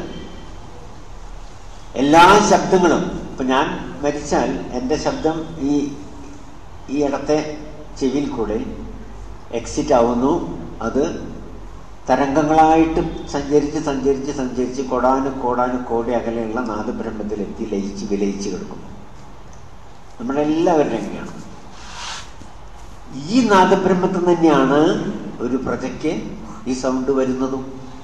എല്ലാ ശബ്ദങ്ങളും ഇപ്പൊ ഞാൻ മരിച്ചാൽ എൻ്റെ ശബ്ദം ഈ ഈ ഇടത്തെ ചെവിയിൽ കൂടെ എക്സിറ്റ് ആവുന്നു അത് തരംഗങ്ങളായിട്ട് സഞ്ചരിച്ച് സഞ്ചരിച്ച് സഞ്ചരിച്ച് കോടാനു കോടാനു കോടി അകലെയുള്ള നാദബ്രഹ്മത്തിലെത്തി ലയിച്ച് വിലയിച്ച് കിടക്കും നമ്മളെല്ലാവരുടെ എങ്ങനെയാണ് ഈ നാദബ്രഹ്മത്തിൽ തന്നെയാണ് ഒരു പ്രജയ്ക്ക് ഈ സൗണ്ട് വരുന്നതും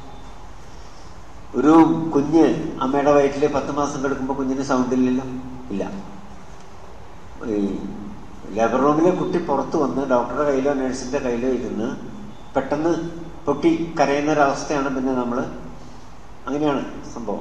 ഒരു കുഞ്ഞ് അമ്മയുടെ വയറ്റിൽ പത്ത് മാസം കിടക്കുമ്പോൾ കുഞ്ഞിന് സൗണ്ട് ഇല്ലല്ലോ ഇല്ല ഈ ലേബർ റൂമിലെ കുട്ടി പുറത്ത് വന്ന് ഡോക്ടറുടെ കയ്യിലോ നഴ്സിന്റെ കയ്യിലോ ഇരുന്ന് പെട്ടെന്ന് പൊട്ടി കരയുന്ന ഒരവസ്ഥയാണ് പിന്നെ നമ്മൾ അങ്ങനെയാണ് സംഭവം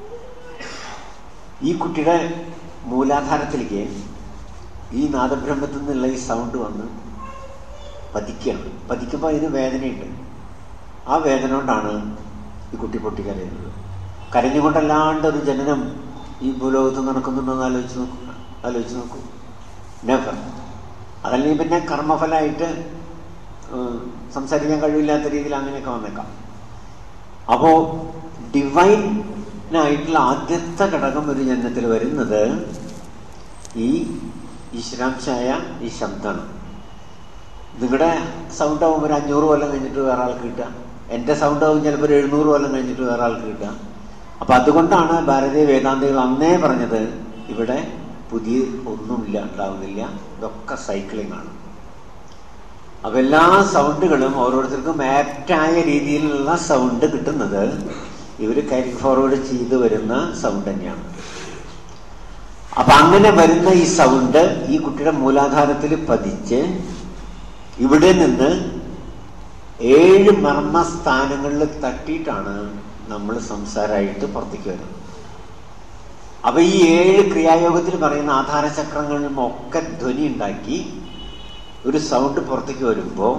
ഈ കുട്ടിയുടെ മൂലാധാരത്തിലേക്ക് ഈ നാദബ്രഹ്മത്തിൽ നിന്നുള്ള ഈ സൗണ്ട് വന്ന് പതിക്കുകയാണ് പതിക്കുമ്പോൾ അതിന് വേദനയുണ്ട് ആ വേദന കൊണ്ടാണ് ഈ കുട്ടി പൊട്ടി കരയുന്നത് കരഞ്ഞുകൊണ്ടല്ലാണ്ട് ഒരു ജനനം ഈ ഭൂലോകത്ത് നടക്കുന്നുണ്ടോ എന്ന് ആലോചിച്ച് നോക്കൂ ആലോചിച്ച് നോക്കൂ നെവർ അതല്ലെങ്കിൽ പിന്നെ കർമ്മഫലമായിട്ട് സംസാരിക്കാൻ കഴിവില്ലാത്ത രീതിയിൽ അങ്ങനെയൊക്കെ വന്നേക്കാം അപ്പോ ഡിവൈനായിട്ടുള്ള ആദ്യത്തെ ഘടകം ഒരു ജന്മത്തിൽ വരുന്നത് ഈ ഈശ്വരാംശായ ഈ ശബ്ദമാണ് നിങ്ങളുടെ സൗണ്ട് ആവും ഒരു അഞ്ഞൂറ് കൊല്ലം കഴിഞ്ഞിട്ട് വേറെ ആൾക്ക് കിട്ടുക എൻ്റെ സൗണ്ട് ആവും ചിലപ്പോൾ ഒരു എഴുന്നൂറ് കൊല്ലം കഴിഞ്ഞിട്ട് വേറെ ആൾക്ക് കിട്ടുക അപ്പൊ അതുകൊണ്ടാണ് ഭാരതീയ വേദാന്തികൾ അന്നേ പറഞ്ഞത് ഇവിടെ പുതിയ ഒന്നുമില്ല ഉണ്ടാവുന്നില്ല ഇതൊക്കെ സൈക്ലിംഗ് ആണ് അപ്പൊ എല്ലാ സൗണ്ടുകളും ഓരോരുത്തർക്കും ആപ്റ്റായ രീതിയിലുള്ള സൗണ്ട് കിട്ടുന്നത് ഇവര് കാരി ഫോർവേഡ് ചെയ്തു വരുന്ന സൗണ്ട് തന്നെയാണ് അപ്പൊ അങ്ങനെ വരുന്ന ഈ സൗണ്ട് ഈ കുട്ടിയുടെ മൂലാധാരത്തിൽ പതിച്ച് ഇവിടെ നിന്ന് ഏഴ് മർമ്മസ്ഥാനങ്ങളിൽ തട്ടിയിട്ടാണ് നമ്മൾ സംസാരമായിട്ട് പുറത്തേക്ക് വരുന്നത് അപ്പൊ ഈ ഏഴ് ക്രിയായോഗത്തിൽ പറയുന്ന ആധാരചക്രങ്ങളിലും ഒക്കെ ധ്വനി ഉണ്ടാക്കി ഒരു സൗണ്ട് പുറത്തേക്ക് വരുമ്പോൾ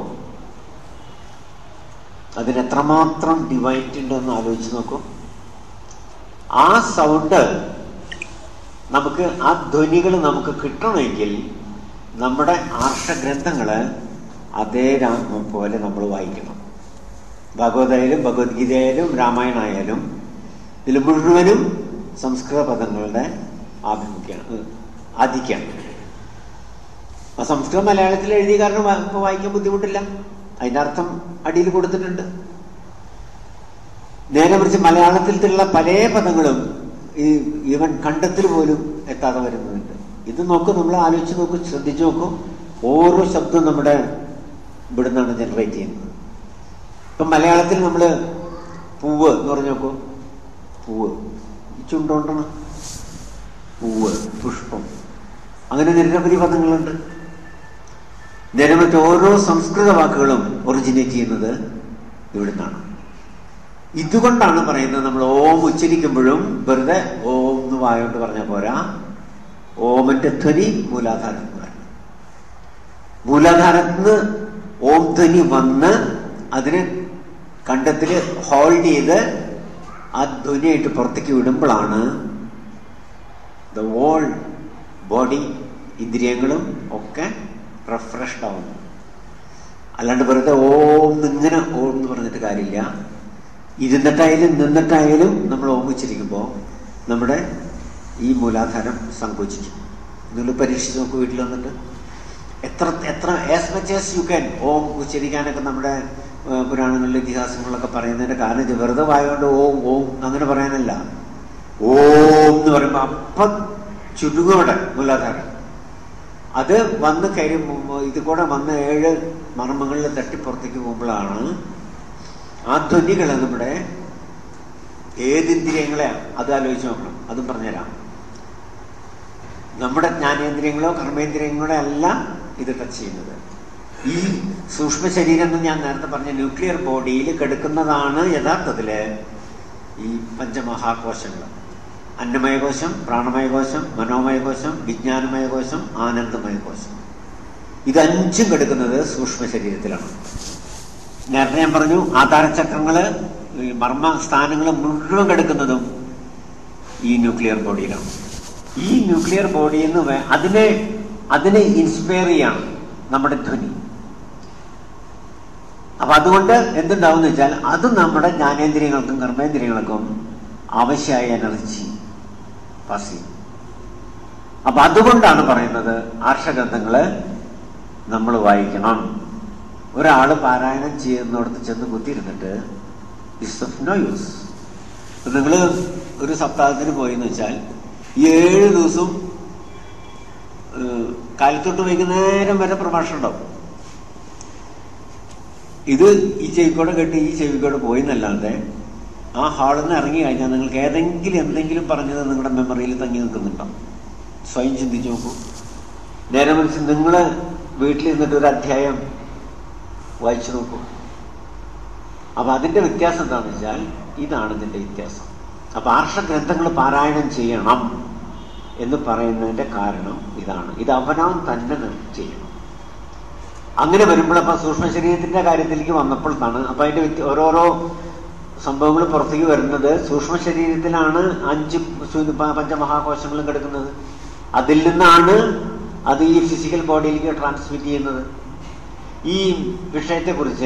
അതിനെത്രമാത്രം ഡിവൈറ്റ് ഉണ്ടെന്ന് ആലോചിച്ച് നോക്കൂ ആ സൗണ്ട് നമുക്ക് ആ ധ്വനികൾ നമുക്ക് കിട്ടണമെങ്കിൽ നമ്മുടെ ആർഷഗ്രന്ഥങ്ങള് അതേ രാമം പോലെ നമ്മൾ വായിക്കണം ഭഗവതായാലും ഭഗവത്ഗീതയായാലും രാമായണായാലും ഇതിൽ മുഴുവനും സംസ്കൃത പദങ്ങളുടെ ആഭിമുഖ്യമാണ് ആധിക്യാണ് അപ്പൊ സംസ്കൃതം മലയാളത്തിൽ എഴുതിയ കാരണം വാ- ഇപ്പൊ വായിക്കാൻ ബുദ്ധിമുട്ടില്ല അതിന്റെ അർത്ഥം അടിയിൽ കൊടുത്തിട്ടുണ്ട് നേരെ മറിച്ച് മലയാളത്തിലുള്ള പല പദങ്ങളും ഈ ഈവൻ കണ്ടത്തിൽ പോലും എത്താതെ വരുന്നുണ്ട് ഇത് നോക്കൂ നമ്മൾ ആലോചിച്ച് നോക്കൂ ശ്രദ്ധിച്ചു നോക്കൂ ഓരോ ശബ്ദവും നമ്മുടെ ഇവിടുന്നാണ് ജനറേറ്റ് ചെയ്യുന്നത് ഇപ്പം മലയാളത്തിൽ നമ്മൾ പൂവ് എന്ന് പറഞ്ഞു നോക്കൂ പൂവ് ഈ ചുണ്ടോണ്ടാണ് പൂവ് പുഷ്പം അങ്ങനെ നിരവധി പദങ്ങളുണ്ട് നേരെ മറ്റ് ഓരോ സംസ്കൃത വാക്കുകളും ഒറിജിനേറ്റ് ചെയ്യുന്നത് ഇവിടുന്നാണ് ഇതുകൊണ്ടാണ് പറയുന്നത് നമ്മൾ ഓം ഉച്ചരിക്കുമ്പോഴും വെറുതെ ഓം എന്ന് വായോണ്ട് പറഞ്ഞാൽ പോരാ ഓമിന്റെ ധ്വനി മൂലാധാരം എന്ന് പറയണം മൂലാധാരത്തിന് ഓം ധ്വനി വന്ന് അതിനെ കണ്ടത്തില് ഹോൾഡ് ചെയ്ത് ആ ധ്വനിയായിട്ട് പുറത്തേക്ക് വിടുമ്പോഴാണ് ദ വോൾ ബോഡി ഇന്ദ്രിയങ്ങളും ഒക്കെ റിഫ്രഷ്ഡ് ആവുന്നു അല്ലാണ്ട് വെറുതെ ഓം ഇങ്ങനെ ഓം എന്ന് പറഞ്ഞിട്ട് കാര്യമില്ല ഇരുന്നിട്ടായാലും നിന്നിട്ടായാലും നമ്മൾ ഓം ഉച്ചരിക്കുമ്പോൾ നമ്മുടെ ഈ മൂലാധാരം സങ്കോചിക്കും നിങ്ങൾ പരീക്ഷിച്ച് നോക്കൂ വീട്ടിൽ വന്നിട്ട് എത്ര എത്ര as much as you can Om ഉച്ചരിക്കാനൊക്കെ നമ്മുടെ ഏഹ്, പുരാണങ്ങളിലെ ഇതിഹാസങ്ങളിലൊക്കെ പറയുന്നതിന്റെ കാരണം ഇത് വെറുതെ വായോണ്ട് ഓം ഓം അങ്ങനെ പറയാനല്ല ഓം എന്ന് പറയുമ്പോൾ അപ്പം ചുരുങ്ങോടെ മൂലാധാരം അത് വന്ന് കയറി ഇത് കൂടെ വന്ന് ഏഴ് മർമ്മങ്ങളിൽ തട്ടി പുറത്തേക്ക് പോകുമ്പോഴാണ് ആ ധ്വനികൾ നമ്മുടെ ഏതിന്ദ്രിയങ്ങളെ അത് ആലോചിച്ച് നോക്കണം അതും പറഞ്ഞുതരാം നമ്മുടെ ജ്ഞാനേന്ദ്രിയങ്ങളോ കർമ്മേന്ദ്രിയങ്ങളോ അല്ല ഇത് ടച്ച് ചെയ്യുന്നത് ഈ സൂക്ഷ്മ ശരീരം എന്ന് ഞാൻ നേരത്തെ പറഞ്ഞ ന്യൂക്ലിയർ ബോഡിയിൽ കിടക്കുന്നതാണ് യഥാർത്ഥത്തില് ഈ പഞ്ചമഹാകോശങ്ങൾ അന്നമയകോശം പ്രാണമയകോശം മനോമയകോശം വിജ്ഞാനമയകോശം ആനന്ദമയകോശം ഇതഞ്ചും കിടക്കുന്നത് സൂക്ഷ്മ ശരീരത്തിലാണ് നേരത്തെ ഞാൻ പറഞ്ഞു ആധാരചക്രങ്ങള് ഈ മർമ്മ സ്ഥാനങ്ങൾ മുഴുവൻ കിടക്കുന്നതും ഈ ന്യൂക്ലിയർ ബോഡിയിലാണ് ഈ ന്യൂക്ലിയർ ബോഡിയിൽ നിന്ന് വേ- അതിനെ അതിനെ ഇൻസ്പയർ ചെയ്യാണ് നമ്മുടെ ധ്വനി അപ്പൊ അതുകൊണ്ട് എന്തുണ്ടാവും എന്ന് വെച്ചാൽ അത് നമ്മുടെ ജ്ഞാനേന്ദ്രിയങ്ങൾക്കും കർമ്മേന്ദ്രിയങ്ങൾക്കും ആവശ്യമായ എനർജി പാസ് ചെയ്യും അപ്പൊ അതുകൊണ്ടാണ് പറയുന്നത് ആർഷഗ്രന്ഥങ്ങള് നമ്മൾ വായിക്കണം ഒരാള് പാരായണം ചെയ്യുന്നിടത്ത് ചെന്ന് കുത്തിയിരുന്നിട്ട് ഇറ്റ്സ് ഓഫ് നോ യൂസ് നിങ്ങൾ ഒരു സപ്താഹത്തിന് പോയി എന്ന് വെച്ചാൽ ഈ ഏഴ് ദിവസവും ഏഹ്, കാലത്തൊട്ട് വൈകുന്നേരം വരെ പ്രഭാഷണം ഉണ്ടാവും ഇത് ഈ ചെവിക്കോടെ കേട്ട് ഈ ചെവിക്കോടെ പോയി എന്നല്ലാതെ ആ ഹാളിൽ നിന്ന് ഇറങ്ങി കഴിഞ്ഞാൽ നിങ്ങൾക്ക് ഏതെങ്കിലും എന്തെങ്കിലും പറഞ്ഞത് നിങ്ങളുടെ മെമ്മറിയിൽ തങ്ങി നിൽക്കുന്നുണ്ടോ സ്വയം ചിന്തിച്ചു നോക്കൂ നേരെ മറിച്ച് നിങ്ങൾ വീട്ടിലിരുന്നിട്ട് ഒരു അധ്യായം വായിച്ചു നോക്കൂ അപ്പൊ അതിന്റെ വ്യത്യാസം എന്താണെന്ന് വെച്ചാൽ ഇതാണ് ഇതിന്റെ വ്യത്യാസം അപ്പൊ ആർഷഗ്രന്ഥങ്ങൾ പാരായണം ചെയ്യണം എന്ന് പറയുന്നതിന്റെ കാരണം ഇതാണ് ഇത് അവനവൻ തന്നെ ചെയ്യണം അങ്ങനെ വരുമ്പോൾ അപ്പൊ സൂക്ഷ്മ ശരീരത്തിന്റെ കാര്യത്തിലേക്ക് വന്നപ്പോഴാണ് അപ്പൊ അതിന്റെ വ്യത്യ- ഓരോരോ സംഭവങ്ങൾ പുറത്തേക്ക് വരുന്നത് സൂക്ഷ്മ ശരീരത്തിലാണ് അഞ്ച് സു- പ- പഞ്ചമഹാകോശങ്ങളും കിടക്കുന്നത് അതിൽ നിന്നാണ് അത് ഈ ഫിസിക്കൽ ബോഡിയിലേക്ക് ട്രാൻസ്മിറ്റ് ചെയ്യുന്നത് ഈ വിഷയത്തെക്കുറിച്ച്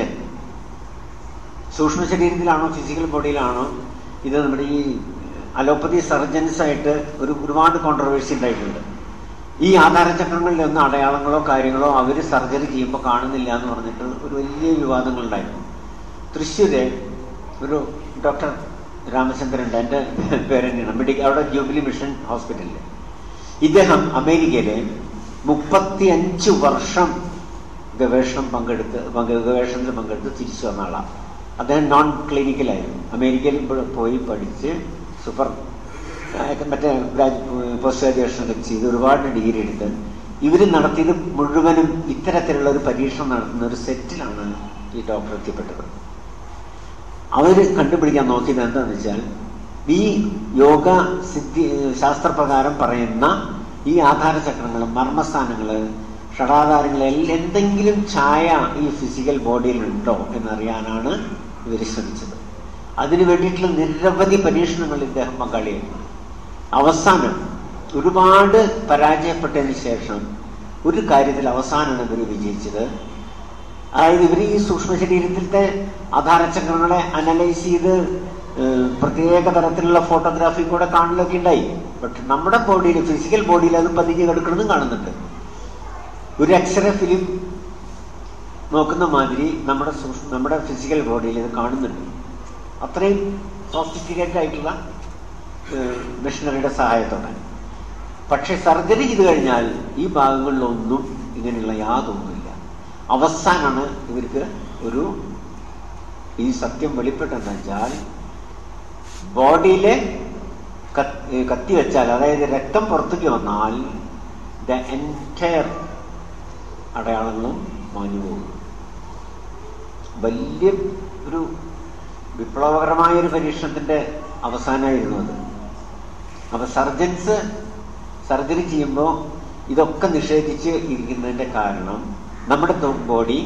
സൂക്ഷ്മ ശരീരത്തിലാണോ ഫിസിക്കൽ ബോഡിയിലാണോ ഇത് നമ്മുടെ ഈ അലോപ്പതി സർജൻസ് ആയിട്ട് ഒരു ഒരുപാട് കോൺട്രവേഴ്സി ഉണ്ടായിട്ടുണ്ട് ഈ ആധാരചക്രങ്ങളിലൊന്നും അടയാളങ്ങളോ കാര്യങ്ങളോ അവർ സർജറി ചെയ്യുമ്പോൾ കാണുന്നില്ല എന്ന് പറഞ്ഞിട്ട് ഒരു വലിയ വിവാദങ്ങളുണ്ടായിരുന്നു തൃശ്ശൂര് ഒരു ഡോക്ടർ രാമചന്ദ്രൻ എൻ്റെ പേരെന്നെയാണ് മെഡിക്കൽ അവിടെ ജൂബിലി മിഷൻ ഹോസ്പിറ്റലിൽ ഇദ്ദേഹം അമേരിക്കയിലെ മുപ്പത്തിയഞ്ച് വർഷം ഗവേഷണം പങ്കെടുത്ത് പങ്കെ- ഗവേഷണത്തിൽ പങ്കെടുത്ത് തിരിച്ചു വന്ന ആളാണ് അദ്ദേഹം നോൺ ക്ലിനിക്കലായിരുന്നു അമേരിക്കയിൽ പോ- പോയി പഠിച്ച് സൂപ്പർ ആ, മറ്റേ പോസ്റ്റ് ഗ്രാജുവേഷൻ ഒക്കെ ചെയ്ത് ഒരുപാട് ഡിഗ്രി എടുത്ത് ഇവർ നടത്തിയത് മുഴുവനും ഇത്തരത്തിലുള്ള ഒരു പരീക്ഷണം നടത്തുന്ന ഒരു സെറ്റിലാണ് ഈ ഡോക്ടർ എത്തിപ്പെട്ടത് അവർ കണ്ടുപിടിക്കാൻ നോക്കിയത് എന്താണെന്ന് വെച്ചാൽ ഈ യോഗ സിദ്ധി ശാസ്ത്രപ്രകാരം പറയുന്ന ഈ ആധാരചക്രങ്ങൾ മർമ്മസ്ഥാനങ്ങൾ ഷടാധാരങ്ങൾ എല്ലാം എന്തെങ്കിലും ഛായ ഈ ഫിസിക്കൽ ബോഡിയിൽ ഉണ്ടോ എന്നറിയാനാണ് ഇവർ ശ്രമിച്ചത് അതിനു വേണ്ടിയിട്ടുള്ള നിരവധി പരീക്ഷണങ്ങൾ ഇദ്ദേഹം പങ്കാളിയായിരുന്നു അവസാനം ഒരുപാട് പരാജയപ്പെട്ടതിന് ശേഷം ഒരു കാര്യത്തിൽ അവസാനമാണ് ഇവർ വിജയിച്ചത് അതായത് ഇവർ ഈ സൂക്ഷ്മ ശരീരത്തിലത്തെ ആധാരചക്രങ്ങളെ അനലൈസ് ചെയ്ത് ഏഹ്, പ്രത്യേക തരത്തിലുള്ള ഫോട്ടോഗ്രാഫി കൂടെ കാണലൊക്കെ ഉണ്ടായി പക്ഷെ നമ്മുടെ ബോഡിയിൽ ഫിസിക്കൽ ബോഡിയിൽ അത് പതിഞ്ഞ് കിടക്കുന്നതും കാണുന്നുണ്ട് ഒരു എക്സ്റേ ഫിലിം നോക്കുന്ന മാതിരി നമ്മുടെ സൂക്ഷ്മ നമ്മുടെ ഫിസിക്കൽ ബോഡിയിൽ ഇത് കാണുന്നുണ്ട് അത്രയും സോഫിസ്റ്റിക്കേറ്റഡ് ആയിട്ടുള്ള മെഷീനറിയുടെ സഹായത്തോടെ പക്ഷെ സർജറി ചെയ്ത് കഴിഞ്ഞാൽ ഈ ഭാഗങ്ങളിലൊന്നും ഇങ്ങനെയുള്ള യാതൊന്നുമില്ല അവസാനമാണ് ഇവർക്ക് ഒരു ഈ സത്യം വെളിപ്പെട്ടെന്ന് വെച്ചാൽ ബോഡിയിലെ കത്തി വെച്ചാൽ അതായത് രക്തം പുറത്തേക്ക് വന്നാൽ ദ എൻറ്റയർ അടയാളങ്ങളും മാഞ്ഞു പോകും വലിയ ഒരു വിപ്ലവകരമായ ഒരു പരീക്ഷണത്തിന്റെ അവസാനമായിരുന്നു അത് അപ്പൊ സർജൻസ് സർജറി ചെയ്യുമ്പോൾ ഇതൊക്കെ നിഷേധിച്ച് ഇരിക്കുന്നതിന്റെ കാരണം നമ്മുടെ ബോഡി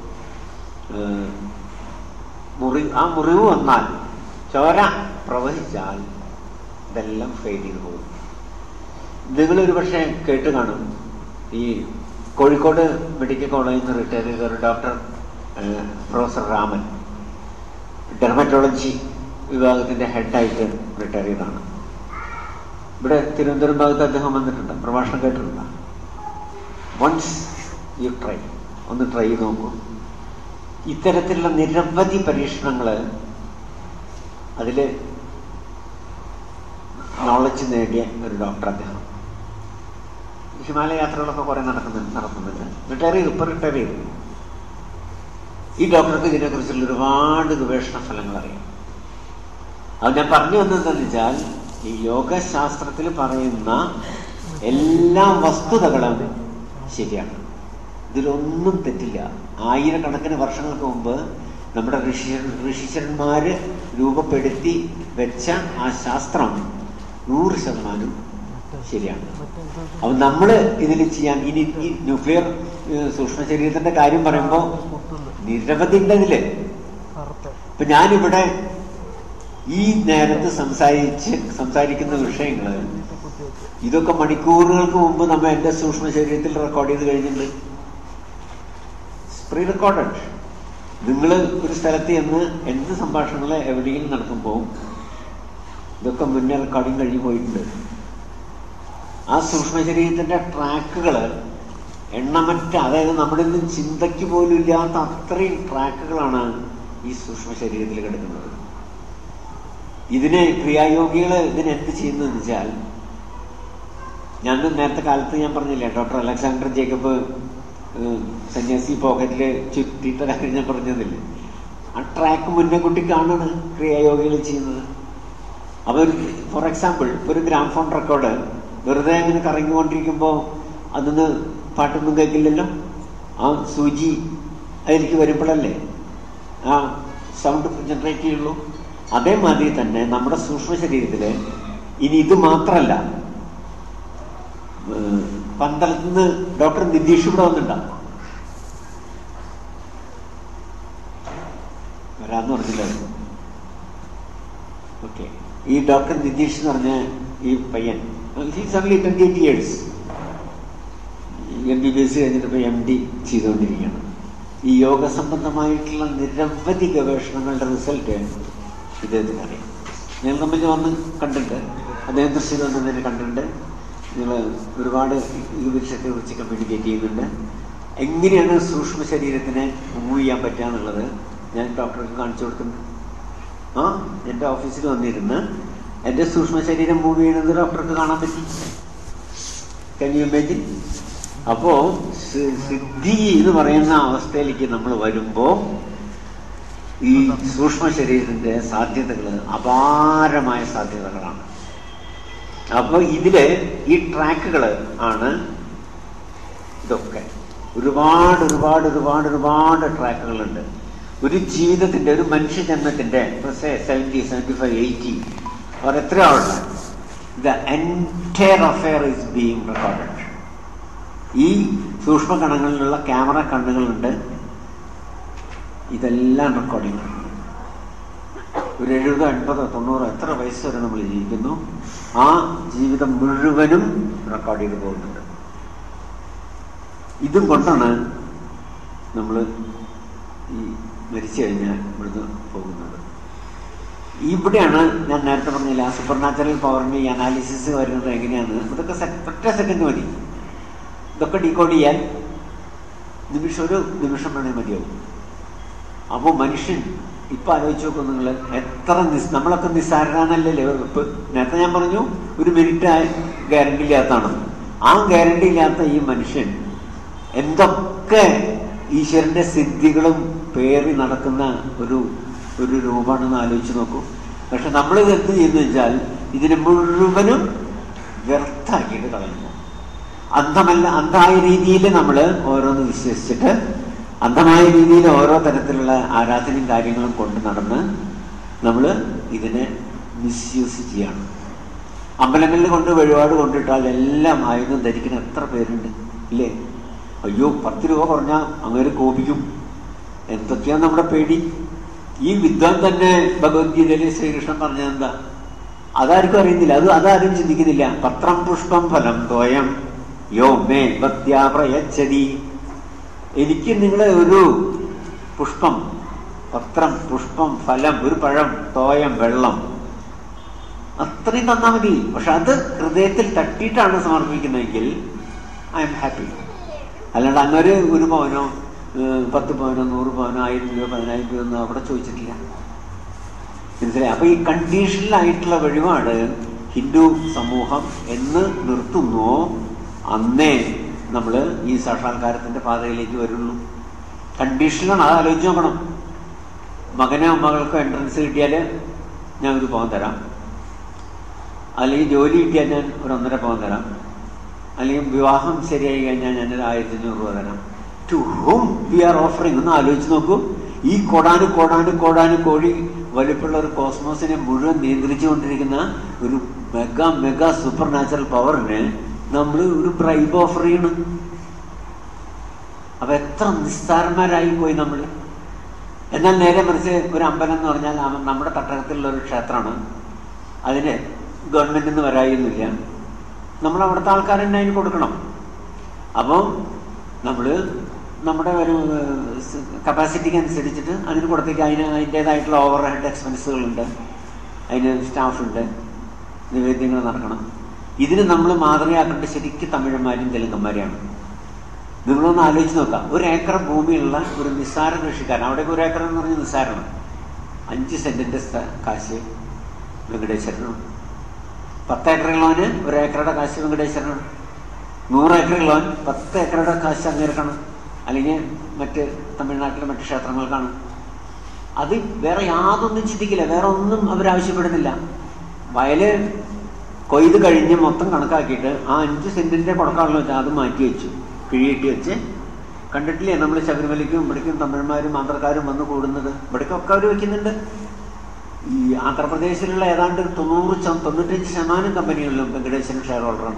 മുറി ആ മുറിവ് വന്നാൽ ചോര പ്രവഹിച്ചാൽ ഇതെല്ലാം ഫെയിൽ ചെയ്ത് പോകും നിങ്ങളൊരു പക്ഷേ കേട്ട് കാണും ഈ കോഴിക്കോട് മെഡിക്കൽ കോളേജിൽ നിന്ന് റിട്ടയർ ചെയ്ത ഒരു ഡോക്ടർ പ്രൊഫസർ രാമൻ ഡെർമറ്റോളജി വിഭാഗത്തിന്റെ ഹെഡായിട്ട് റിട്ടയർ ചെയ്തതാണ് ഇവിടെ തിരുവനന്തപുരം ഭാഗത്ത് അദ്ദേഹം വന്നിട്ടുണ്ട് പ്രഭാഷണം കേട്ടിട്ടുണ്ട് വൺസ് യു ട്രൈ ഒന്ന് ട്രൈ ചെയ്ത് നോക്കൂ ഇത്തരത്തിലുള്ള നിരവധി പരീക്ഷണങ്ങൾ അതിൽ നോളജ് നേടിയ ഒരു ഡോക്ടർ അദ്ദേഹം ഹിമാലയ യാത്രകളൊക്കെ കുറെ നടക്കുന്നുണ്ട് നടത്തുന്നുണ്ട് റിട്ടയർ ചെയ്തു ഇപ്പൊ റിട്ടയർ ചെയ്തു ഈ ഡോക്ടർക്ക് ഇതിനെക്കുറിച്ചുള്ള ഒരുപാട് ഗവേഷണ ഫലങ്ങൾ അറിയാം അത് ഞാൻ പറഞ്ഞു വന്നതെന്ന് വെച്ചാൽ ഈ യോഗശാസ്ത്രത്തിൽ പറയുന്ന എല്ലാ വസ്തുതകളും ശരിയാണ് ഇതിലൊന്നും തെറ്റില്ല ആയിരക്കണക്കിന് വർഷങ്ങൾക്ക് മുമ്പ് നമ്മുടെ ഋഷി ഋഷീശ്വരന്മാര് രൂപപ്പെടുത്തി വെച്ച ആ ശാസ്ത്രം നൂറ് ശതമാനം ശരിയാണ് അപ്പൊ നമ്മള് ഇതിൽ ചെയ്യാൻ ഇനി ഈ ന്യൂക്ലിയർ സൂക്ഷ്മ ശരീരത്തിന്റെ കാര്യം പറയുമ്പോൾ നിരവധി ഉണ്ട് ഇതില് ഇപ്പൊ ഞാനിവിടെ ഈ നേരത്ത് സംസാരിച്ച് സംസാരിക്കുന്ന വിഷയങ്ങള് ഇതൊക്കെ മണിക്കൂറുകൾക്ക് മുമ്പ് നമ്മ എന്റെ സൂക്ഷ്മ ശരീരത്തിൽ റെക്കോർഡ് ചെയ്ത് കഴിഞ്ഞിട്ടുണ്ട് പ്രീ റെക്കോർഡഡ് നിങ്ങൾ ഒരു സ്ഥലത്ത് ചെന്ന് എന്ത് സംഭാഷണങ്ങൾ എവിടെയെങ്കിലും നടക്കുമ്പോൾ ഇതൊക്കെ മുന്നേ റെക്കോർഡിങ് കഴിഞ്ഞു പോയിട്ടുണ്ട് ആ സൂക്ഷ്മ ശരീരത്തിന്റെ ട്രാക്കുകൾ എണ്ണമറ്റ അതായത് നമ്മുടെ ഒന്നും ചിന്തയ്ക്ക് പോലും ഇല്ലാത്ത അത്രയും ട്രാക്കുകളാണ് ഈ സൂക്ഷ്മ ശരീരത്തിൽ കിടക്കുന്നത് ഇതിന് ക്രിയായോഗികൾ ഇതിന് എന്ത് ചെയ്യുന്നതെന്ന് വെച്ചാൽ ഞാൻ നേരത്തെ കാലത്ത് ഞാൻ പറഞ്ഞില്ലേ ഡോക്ടർ അലക്സാണ്ടർ ജേക്കബ് സന്യാസി പോക്കറ്റിൽ ചുറ്റിയിട്ട കാര്യം ഞാൻ പറഞ്ഞതില്ലേ ആ ട്രാക്ക് മുന്നേ കുട്ടി കാണാണ് ക്രിയായോഗികൾ ചെയ്യുന്നത് അപ്പൊ ഫോർ എക്സാമ്പിൾ ഒരു ഗ്രാംഫോൺ റെക്കോർഡ് വെറുതെ അങ്ങനെ കറങ്ങിക്കൊണ്ടിരിക്കുമ്പോൾ അതിന്ന് പാട്ടൊന്നും കേൾക്കില്ലല്ലോ ആ സൂചി അതിലേക്ക് വരുമ്പോഴല്ലേ ആ സൗണ്ട് ജനറേറ്റ് ചെയ്യുള്ളൂ അതേമാതിരി തന്നെ നമ്മുടെ സൂക്ഷ്മ ശരീരത്തില് ഇനി ഇത് മാത്രല്ല പന്തളത്ത് നിന്ന് ഡോക്ടർ നിതീഷ് ഇവിടെ വന്നിട്ടുണ്ടാവും വരാന്ന് പറഞ്ഞില്ലായിരുന്നു ഓക്കെ ഈ ഡോക്ടർ നിതീഷ് എന്ന് പറഞ്ഞ ഈ പയ്യൻ he's only twenty eight years M B B S കഴിഞ്ഞിട്ട് ഇപ്പോൾ എം ഡി ചെയ്തുകൊണ്ടിരിക്കുകയാണ് ഈ യോഗ സംബന്ധമായിട്ടുള്ള നിരവധി ഗവേഷണങ്ങളുടെ റിസൾട്ട് ഇദ്ദേഹത്തിന് അറിയാം ഞങ്ങൾ തമ്മിൽ വന്ന് കണ്ടിട്ട് അദ്ദേഹം ദൃശ്യം വന്നതിന് കണ്ടിട്ടുണ്ട് നിങ്ങൾ ഒരുപാട് ഈ വിഷയത്തെ കുറിച്ച് കമ്മ്യൂണിക്കേറ്റ് ചെയ്യുന്നുണ്ട് എങ്ങനെയാണ് സൂക്ഷ്മ ശരീരത്തിനെ മൂവ് ചെയ്യാൻ പറ്റുക എന്നുള്ളത് ഞാൻ ഡോക്ടർക്ക് കാണിച്ചു കൊടുക്കുന്നുണ്ട് ആ എൻ്റെ ഓഫീസിൽ വന്നിരുന്ന് എൻ്റെ സൂക്ഷ്മ ശരീരം മൂവ് ചെയ്യുന്നത് ഡോക്ടർക്ക് കാണാൻ പറ്റി കൻ യു ഇമാജിൻ അപ്പോ സിദ്ധി എന്ന് പറയുന്ന അവസ്ഥയിലേക്ക് നമ്മൾ വരുമ്പോ ഈ സൂക്ഷ്മ ശരീരത്തിന്റെ സാധ്യതകൾ അപാരമായ സാധ്യതകളാണ് അപ്പൊ ഇതില് ഈ ട്രാക്കുകൾ ആണ് ഇതൊക്കെ ഒരുപാട് ഒരുപാട് ഒരുപാട് ഒരുപാട് ട്രാക്കുകളുണ്ട് ഒരു ജീവിതത്തിന്റെ ഒരു മനുഷ്യ ജന്മത്തിന്റെ സെവൻറ്റി സെവൻറ്റി ഫൈവ് എയ്റ്റി അവർ എത്രയാളുള്ള the entire affair is being recorded ഈ സൂക്ഷ്മ കണങ്ങളിലുള്ള ക്യാമറ കണ്ണുകളുണ്ട് ഇതെല്ലാം റെക്കോർഡിംഗ് ഒരു എഴുപതോ എൺപതോ തൊണ്ണൂറോ എത്ര വയസ്സ് വരെ നമ്മൾ ജീവിക്കുന്നു ആ ജീവിതം മുഴുവനും റെക്കോർഡ് ചെയ്ത് പോകുന്നുണ്ട് ഇതും കൊണ്ടാണ് നമ്മൾ ഈ മരിച്ചു കഴിഞ്ഞാൽ ഇവിടുന്ന് പോകുന്നത് ഇവിടെയാണ് ഞാൻ നേരത്തെ പറഞ്ഞില്ല ആ സൂപ്പർ നാച്ചുറൽ പവറിന്റെ ഈ അനാലിസിസ് വരുന്നത് എങ്ങനെയാണ് ഇതൊക്കെ ഒറ്റ സെക്കൻഡ് മതി ഇതൊക്കെ ഡീകോഡ് ചെയ്യാൻ നിമിഷം ഒരു നിമിഷം വേണേ മതിയാവും അപ്പോൾ മനുഷ്യൻ ഇപ്പൊ ആലോചിച്ച് നോക്കും നിങ്ങൾ എത്ര നിസ് നമ്മളൊക്കെ നിസ്സാരനാന്നല്ലേ ഇപ്പൊ നേരത്തെ ഞാൻ പറഞ്ഞു ഒരു മിനിറ്റ് ഗ്യാരണ്ടി ഇല്ലാത്തതാണ് ആ ഗ്യാരണ്ടി ഇല്ലാത്ത ഈ മനുഷ്യൻ എന്തൊക്കെ ഈശ്വരന്റെ സിദ്ധികളും പേറി നടക്കുന്ന ഒരു ഒരു രൂപമാണെന്ന് ആലോചിച്ച് നോക്കൂ പക്ഷെ നമ്മൾ ഇത് എന്ത് ചെയ്യുന്നു വെച്ചാൽ ഇതിനെ മുഴുവനും വ്യർത്ഥാക്കിയിട്ട് കളയുന്നു അന്ധമല്ല അന്ധമായ രീതിയിൽ നമ്മൾ ഓരോന്ന് വിശ്വസിച്ചിട്ട് അന്ധമായ രീതിയിൽ ഓരോ തരത്തിലുള്ള ആരാധനയും കാര്യങ്ങളും കൊണ്ട് നടന്ന് നമ്മൾ ഇതിനെ മിസ്യൂസ് ചെയ്യാണ് അമ്പലങ്ങളിൽ കൊണ്ട് വഴിപാട് കൊണ്ടിട്ടാൽ എല്ലാം ആയുധം ധരിക്കുന്ന എത്ര പേരുണ്ട് ഇല്ലേ അയ്യോ പത്ത് രൂപ കുറഞ്ഞാൽ അങ്ങനെ കോപിക്കും എന്തൊക്കെയാണ് നമ്മുടെ പേടി ഈ വിദ്വാൻ തന്നെ ഭഗവത്ഗീതയിൽ ശ്രീകൃഷ്ണൻ പറഞ്ഞത് എന്താ അതാർക്കും അറിയുന്നില്ല അത് അതാരും ചിന്തിക്കുന്നില്ല പത്രം പുഷ്പം ഫലം തോയം യോ മേ ഭക്ത്യാ പ്രയച്ഛതി എനിക്ക് നിങ്ങളെ ഒരു പുഷ്പം പത്രം പുഷ്പം ഫലം ഒരു പഴം തോയം വെള്ളം അത്രയും തന്നാൽ മതി പക്ഷെ അത് ഹൃദയത്തിൽ തട്ടിയിട്ടാണ് സമർപ്പിക്കുന്നതെങ്കിൽ ഐ എം ഹാപ്പി അല്ലാണ്ട് അങ്ങൊരു ഒരു പവനോ ഏഹ്, പത്ത് പവനോ നൂറ് പവനോ ആയിരം രൂപ പതിനായിരം രൂപ ഒന്നും അവിടെ ചോദിച്ചിട്ടില്ല മനസ്സിലായി അപ്പൊ ഈ കണ്ടീഷണലായിട്ടുള്ള വഴിപാട് ഹിന്ദു സമൂഹം എന്ന് നിർത്തുന്നോ അന്നേ നമ്മൾ ഈ സാക്ഷാത്കാരത്തിന്റെ പാതയിലേക്ക് വരുള്ളൂ കണ്ടീഷനാണ് അത് ആലോചിച്ച് നോക്കണം മകനോ മകൾക്കോ എൻട്രൻസ് കിട്ടിയാൽ ഞാൻ ഒരു പവൻ തരാം അല്ലെങ്കിൽ ജോലി കിട്ടിയാൽ ഞാൻ ഒരു ഒന്നര പവൻ തരാം അല്ലെങ്കിൽ വിവാഹം ശരിയായി കഴിഞ്ഞാൽ ഞാൻ ഒരു ആയിരത്തി അഞ്ഞൂറ് രൂപ തരാം to home we are offering ഒന്ന് ആലോചിച്ച് നോക്കൂ ഈ കോടാനു കോടാനു കോടാനു കോടി വലിപ്പുള്ള ഒരു കോസ്മോസിനെ മുഴുവൻ നിയന്ത്രിച്ചുകൊണ്ടിരിക്കുന്ന ഒരു മെഗാ മെഗാ സൂപ്പർ നാച്ചുറൽ പവറിന് നമ്മൾ ഒരു ബ്രൈബ് ഓഫർ ചെയ്യണം അപ്പൊ എത്ര നിസ്സാരന്മാരായി പോയി നമ്മൾ എന്നാൽ നേരെ മറിച്ച് ഒരു അമ്പലം എന്ന് പറഞ്ഞാൽ അവൻ നമ്മുടെ തട്ടകത്തിലുള്ള ഒരു ക്ഷേത്രമാണ് അതിന് ഗവൺമെന്റിൽ നിന്ന് വരായൊന്നുമില്ല നമ്മൾ അവിടുത്തെ ആൾക്കാർ തന്നെ അതിന് കൊടുക്കണം അപ്പോൾ നമ്മൾ നമ്മുടെ ഒരു കപ്പാസിറ്റിക്ക് അനുസരിച്ചിട്ട് അതിന് കൊടുത്തേക്ക് അതിന് അതിൻ്റെതായിട്ടുള്ള ഓവർ ഹെഡ് എക്സ്പെൻസുകളുണ്ട് അതിന് സ്റ്റാഫുണ്ട് നിവേദ്യങ്ങൾ നടക്കണം ഇതിന് നമ്മൾ മാതൃകയാക്കേണ്ട ശരിക്കും തമിഴന്മാരും തെലുങ്കന്മാരെയാണ് നിങ്ങളൊന്ന് ആലോചിച്ച് നോക്കാം ഒരു ഏക്കർ ഭൂമിയുള്ള ഒരു നിസ്സാര കൃഷിക്കാരൻ അവിടേക്ക് ഒരു ഏക്കർ എന്ന് പറഞ്ഞാൽ നിസ്സാരമാണ് അഞ്ച് സെന്റിന്റെ സ്ഥ- കാശ് വെങ്കടേശ്വരനാണ് പത്ത് ഏക്കറുള്ളവന് ഒരു ഏക്കറുടെ കാശ് വെങ്കടേശ്വരനാണ് നൂറ് ഏക്കറുള്ളവൻ പത്ത് ഏക്കറുടെ കാശ് അങ്ങേർക്കാണ് അല്ലെങ്കിൽ മറ്റ് തമിഴ്നാട്ടിലെ മറ്റ് ക്ഷേത്രങ്ങൾക്കാണ് അത് വേറെ യാതൊന്നും ചിന്തിക്കില്ല വേറെ ഒന്നും അവരാവശ്യപ്പെടുന്നില്ല വയല് കൊയ്ത് കഴിഞ്ഞ് മൊത്തം കണക്കാക്കിയിട്ട് ആ അഞ്ച് സെന്റിന്റെ കൊടുക്കാണല്ലോ വെച്ചാൽ അത് മാറ്റി വെച്ചു കിഴിയിട്ട് വെച്ച് കണ്ടിട്ടില്ലേ നമ്മൾ ശബരിമലയ്ക്കും ഇവിടേക്കും തമിഴന്മാരും ആന്ധ്രക്കാരും വന്ന് കൂടുന്നത് ഇവിടേക്കൊക്കെ അവർ വെക്കുന്നുണ്ട് ഈ ആന്ധ്രാപ്രദേശിലുള്ള ഏതാണ്ട് തൊണ്ണൂറ് ശത- തൊണ്ണൂറ്റഞ്ച് ശതമാനം കമ്പനികളിലും വെങ്കടേശ്വരൻ ഷെയർ ഹോൾഡറാണ്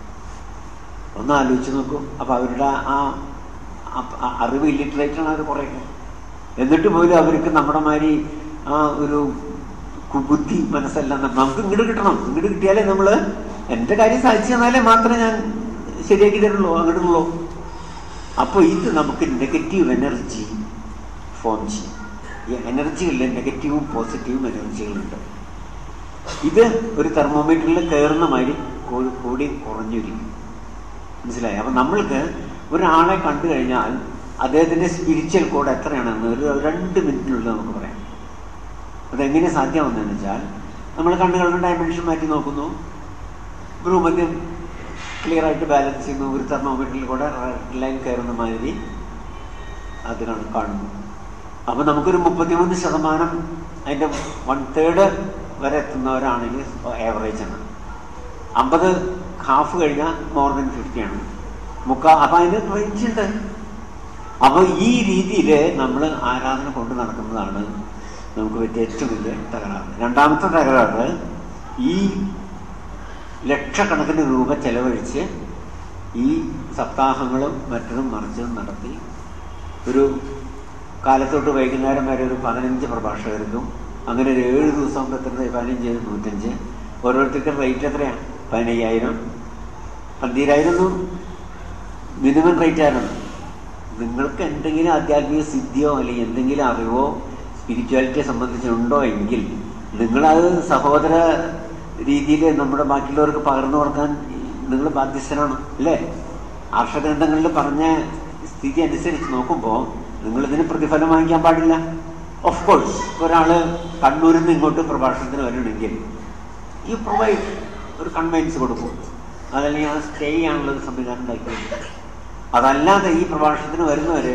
ഒന്ന് ആലോചിച്ച് നോക്കൂ അപ്പൊ അവരുടെ ആ ആ- ആ അറിവ് ഇല്ലിറ്ററേറ്റ് ആണ് അവർ കുറേ എന്നിട്ട് പോലും അവർക്ക് നമ്മുടെ മാതിരി ആ ഒരു കുബുദ്ധി മനസ്സല്ല നമുക്ക് ഇങ്ങോട്ട് കിട്ടണം ഇങ്ങോട്ട് കിട്ടിയാലേ നമ്മള് എന്റെ കാര്യം സാധിച്ചു തന്നാലേ മാത്രമേ ഞാൻ ശരിയാക്കി തരുള്ളൂ അങ്ങോട്ടുള്ളൂ അപ്പോൾ ഇത് നമുക്ക് നെഗറ്റീവ് എനർജി ഫോം ചെയ്യും ഈ എനർജികളിൽ നെഗറ്റീവും പോസിറ്റീവും എനർജികളുണ്ട് ഇത് ഒരു തെർമോമീറ്ററിൽ കയറുന്ന മാതിരി കൂടി കൂടി കുറഞ്ഞിരിക്കും മനസ്സിലായി അപ്പൊ നമ്മൾക്ക് ഒരാളെ കണ്ടു കഴിഞ്ഞാൽ അദ്ദേഹത്തിന്റെ സ്പിരിച്വൽ കോഡ് എത്രയാണെന്ന് ഒരു രണ്ട് മിനിറ്റിനുള്ളിൽ നമുക്ക് പറയാം അതെങ്ങനെ സാധ്യമാവുന്നതെന്ന് വെച്ചാൽ നമ്മൾ കണ്ണുകളുടെ ഡയമെൻഷൻ മാറ്റി നോക്കുന്നു ഭ്രൂമധ്യം ക്ലിയർ ആയിട്ട് ബാലൻസ് ചെയ്യുന്നു ഒരു തെർമോമീറ്ററിൽ കൂടെ റെഡ് ലൈൻ കയറുന്ന മാതിരി അത് കാണു- കാണുന്നു അപ്പൊ നമുക്കൊരു മുപ്പത്തിമൂന്ന് ശതമാനം അതിന്റെ വൺ തേർഡ് വരെ എത്തുന്നവരാണെങ്കിൽ ആവറേജ് ആണ് അമ്പത് ഹാഫ് കഴിഞ്ഞാൽ മോർ ദൻ ഫിഫ്റ്റി ആണ് മുക്കാ അപ്പൊ അതിന് റേഞ്ച് ഉണ്ട് അപ്പൊ ഈ രീതിയിൽ നമ്മൾ ആരാധന കൊണ്ട് നടക്കുന്നതാണ് നമുക്ക് പറ്റിയ ഏറ്റവും വലിയ തകരാറ് രണ്ടാമത്തെ തകരാറ് ഈ ലക്ഷക്കണക്കിന് രൂപ ചെലവഴിച്ച് ഈ സപ്താഹങ്ങളും മറ്റതും മറിച്ചതും നടത്തി ഒരു കാലത്തോട്ട് വൈകുന്നേരം വരെ ഒരു പതിനഞ്ച് പ്രഭാഷകർക്കും അങ്ങനെ ഒരു ഏഴ് ദിവസം എത്ര പതിനഞ്ച് നൂറ്റഞ്ച് ഓരോരുത്തർക്ക് റേറ്റ് എത്രയാണ് പതിനയ്യായിരം പന്തീരായിരം ഒന്നും മിനിമം റേറ്റ് ആയിരുന്നു നിങ്ങൾക്ക് എന്തെങ്കിലും ആധ്യാത്മിക സിദ്ധിയോ അല്ലെങ്കിൽ എന്തെങ്കിലും അറിവോ സ്പിരിച്വാലിറ്റിയെ സംബന്ധിച്ചുണ്ടോ എങ്കിൽ നിങ്ങളത് സഹോദര രീതിയിൽ നമ്മുടെ ബാക്കിയുള്ളവർക്ക് പകർന്നു കൊടുക്കാൻ നിങ്ങൾ ബാധ്യസ്ഥരാണ് അല്ലേ ആർഷഗ്രന്ഥങ്ങളിൽ പറഞ്ഞ സ്ഥിതി അനുസരിച്ച് നോക്കുമ്പോൾ നിങ്ങൾ ഇതിന് പ്രതിഫലം വാങ്ങിക്കാൻ പാടില്ല ഓഫ് കോഴ്സ് ഒരാള് കണ്ണൂരിൽ നിന്ന് ഇങ്ങോട്ട് പ്രഭാഷണത്തിന് വരണമെങ്കിൽ ഈ പ്രൊവൈഡ് ഒരു കൺവെൻസ് കൊടുക്കും അതല്ലെങ്കിൽ അത് സ്റ്റേ ചെയ്യാനുള്ള ഒരു സംവിധാനം ഉണ്ടാക്കി അതല്ലാതെ ഈ പ്രഭാഷണത്തിന് വരുന്നവര്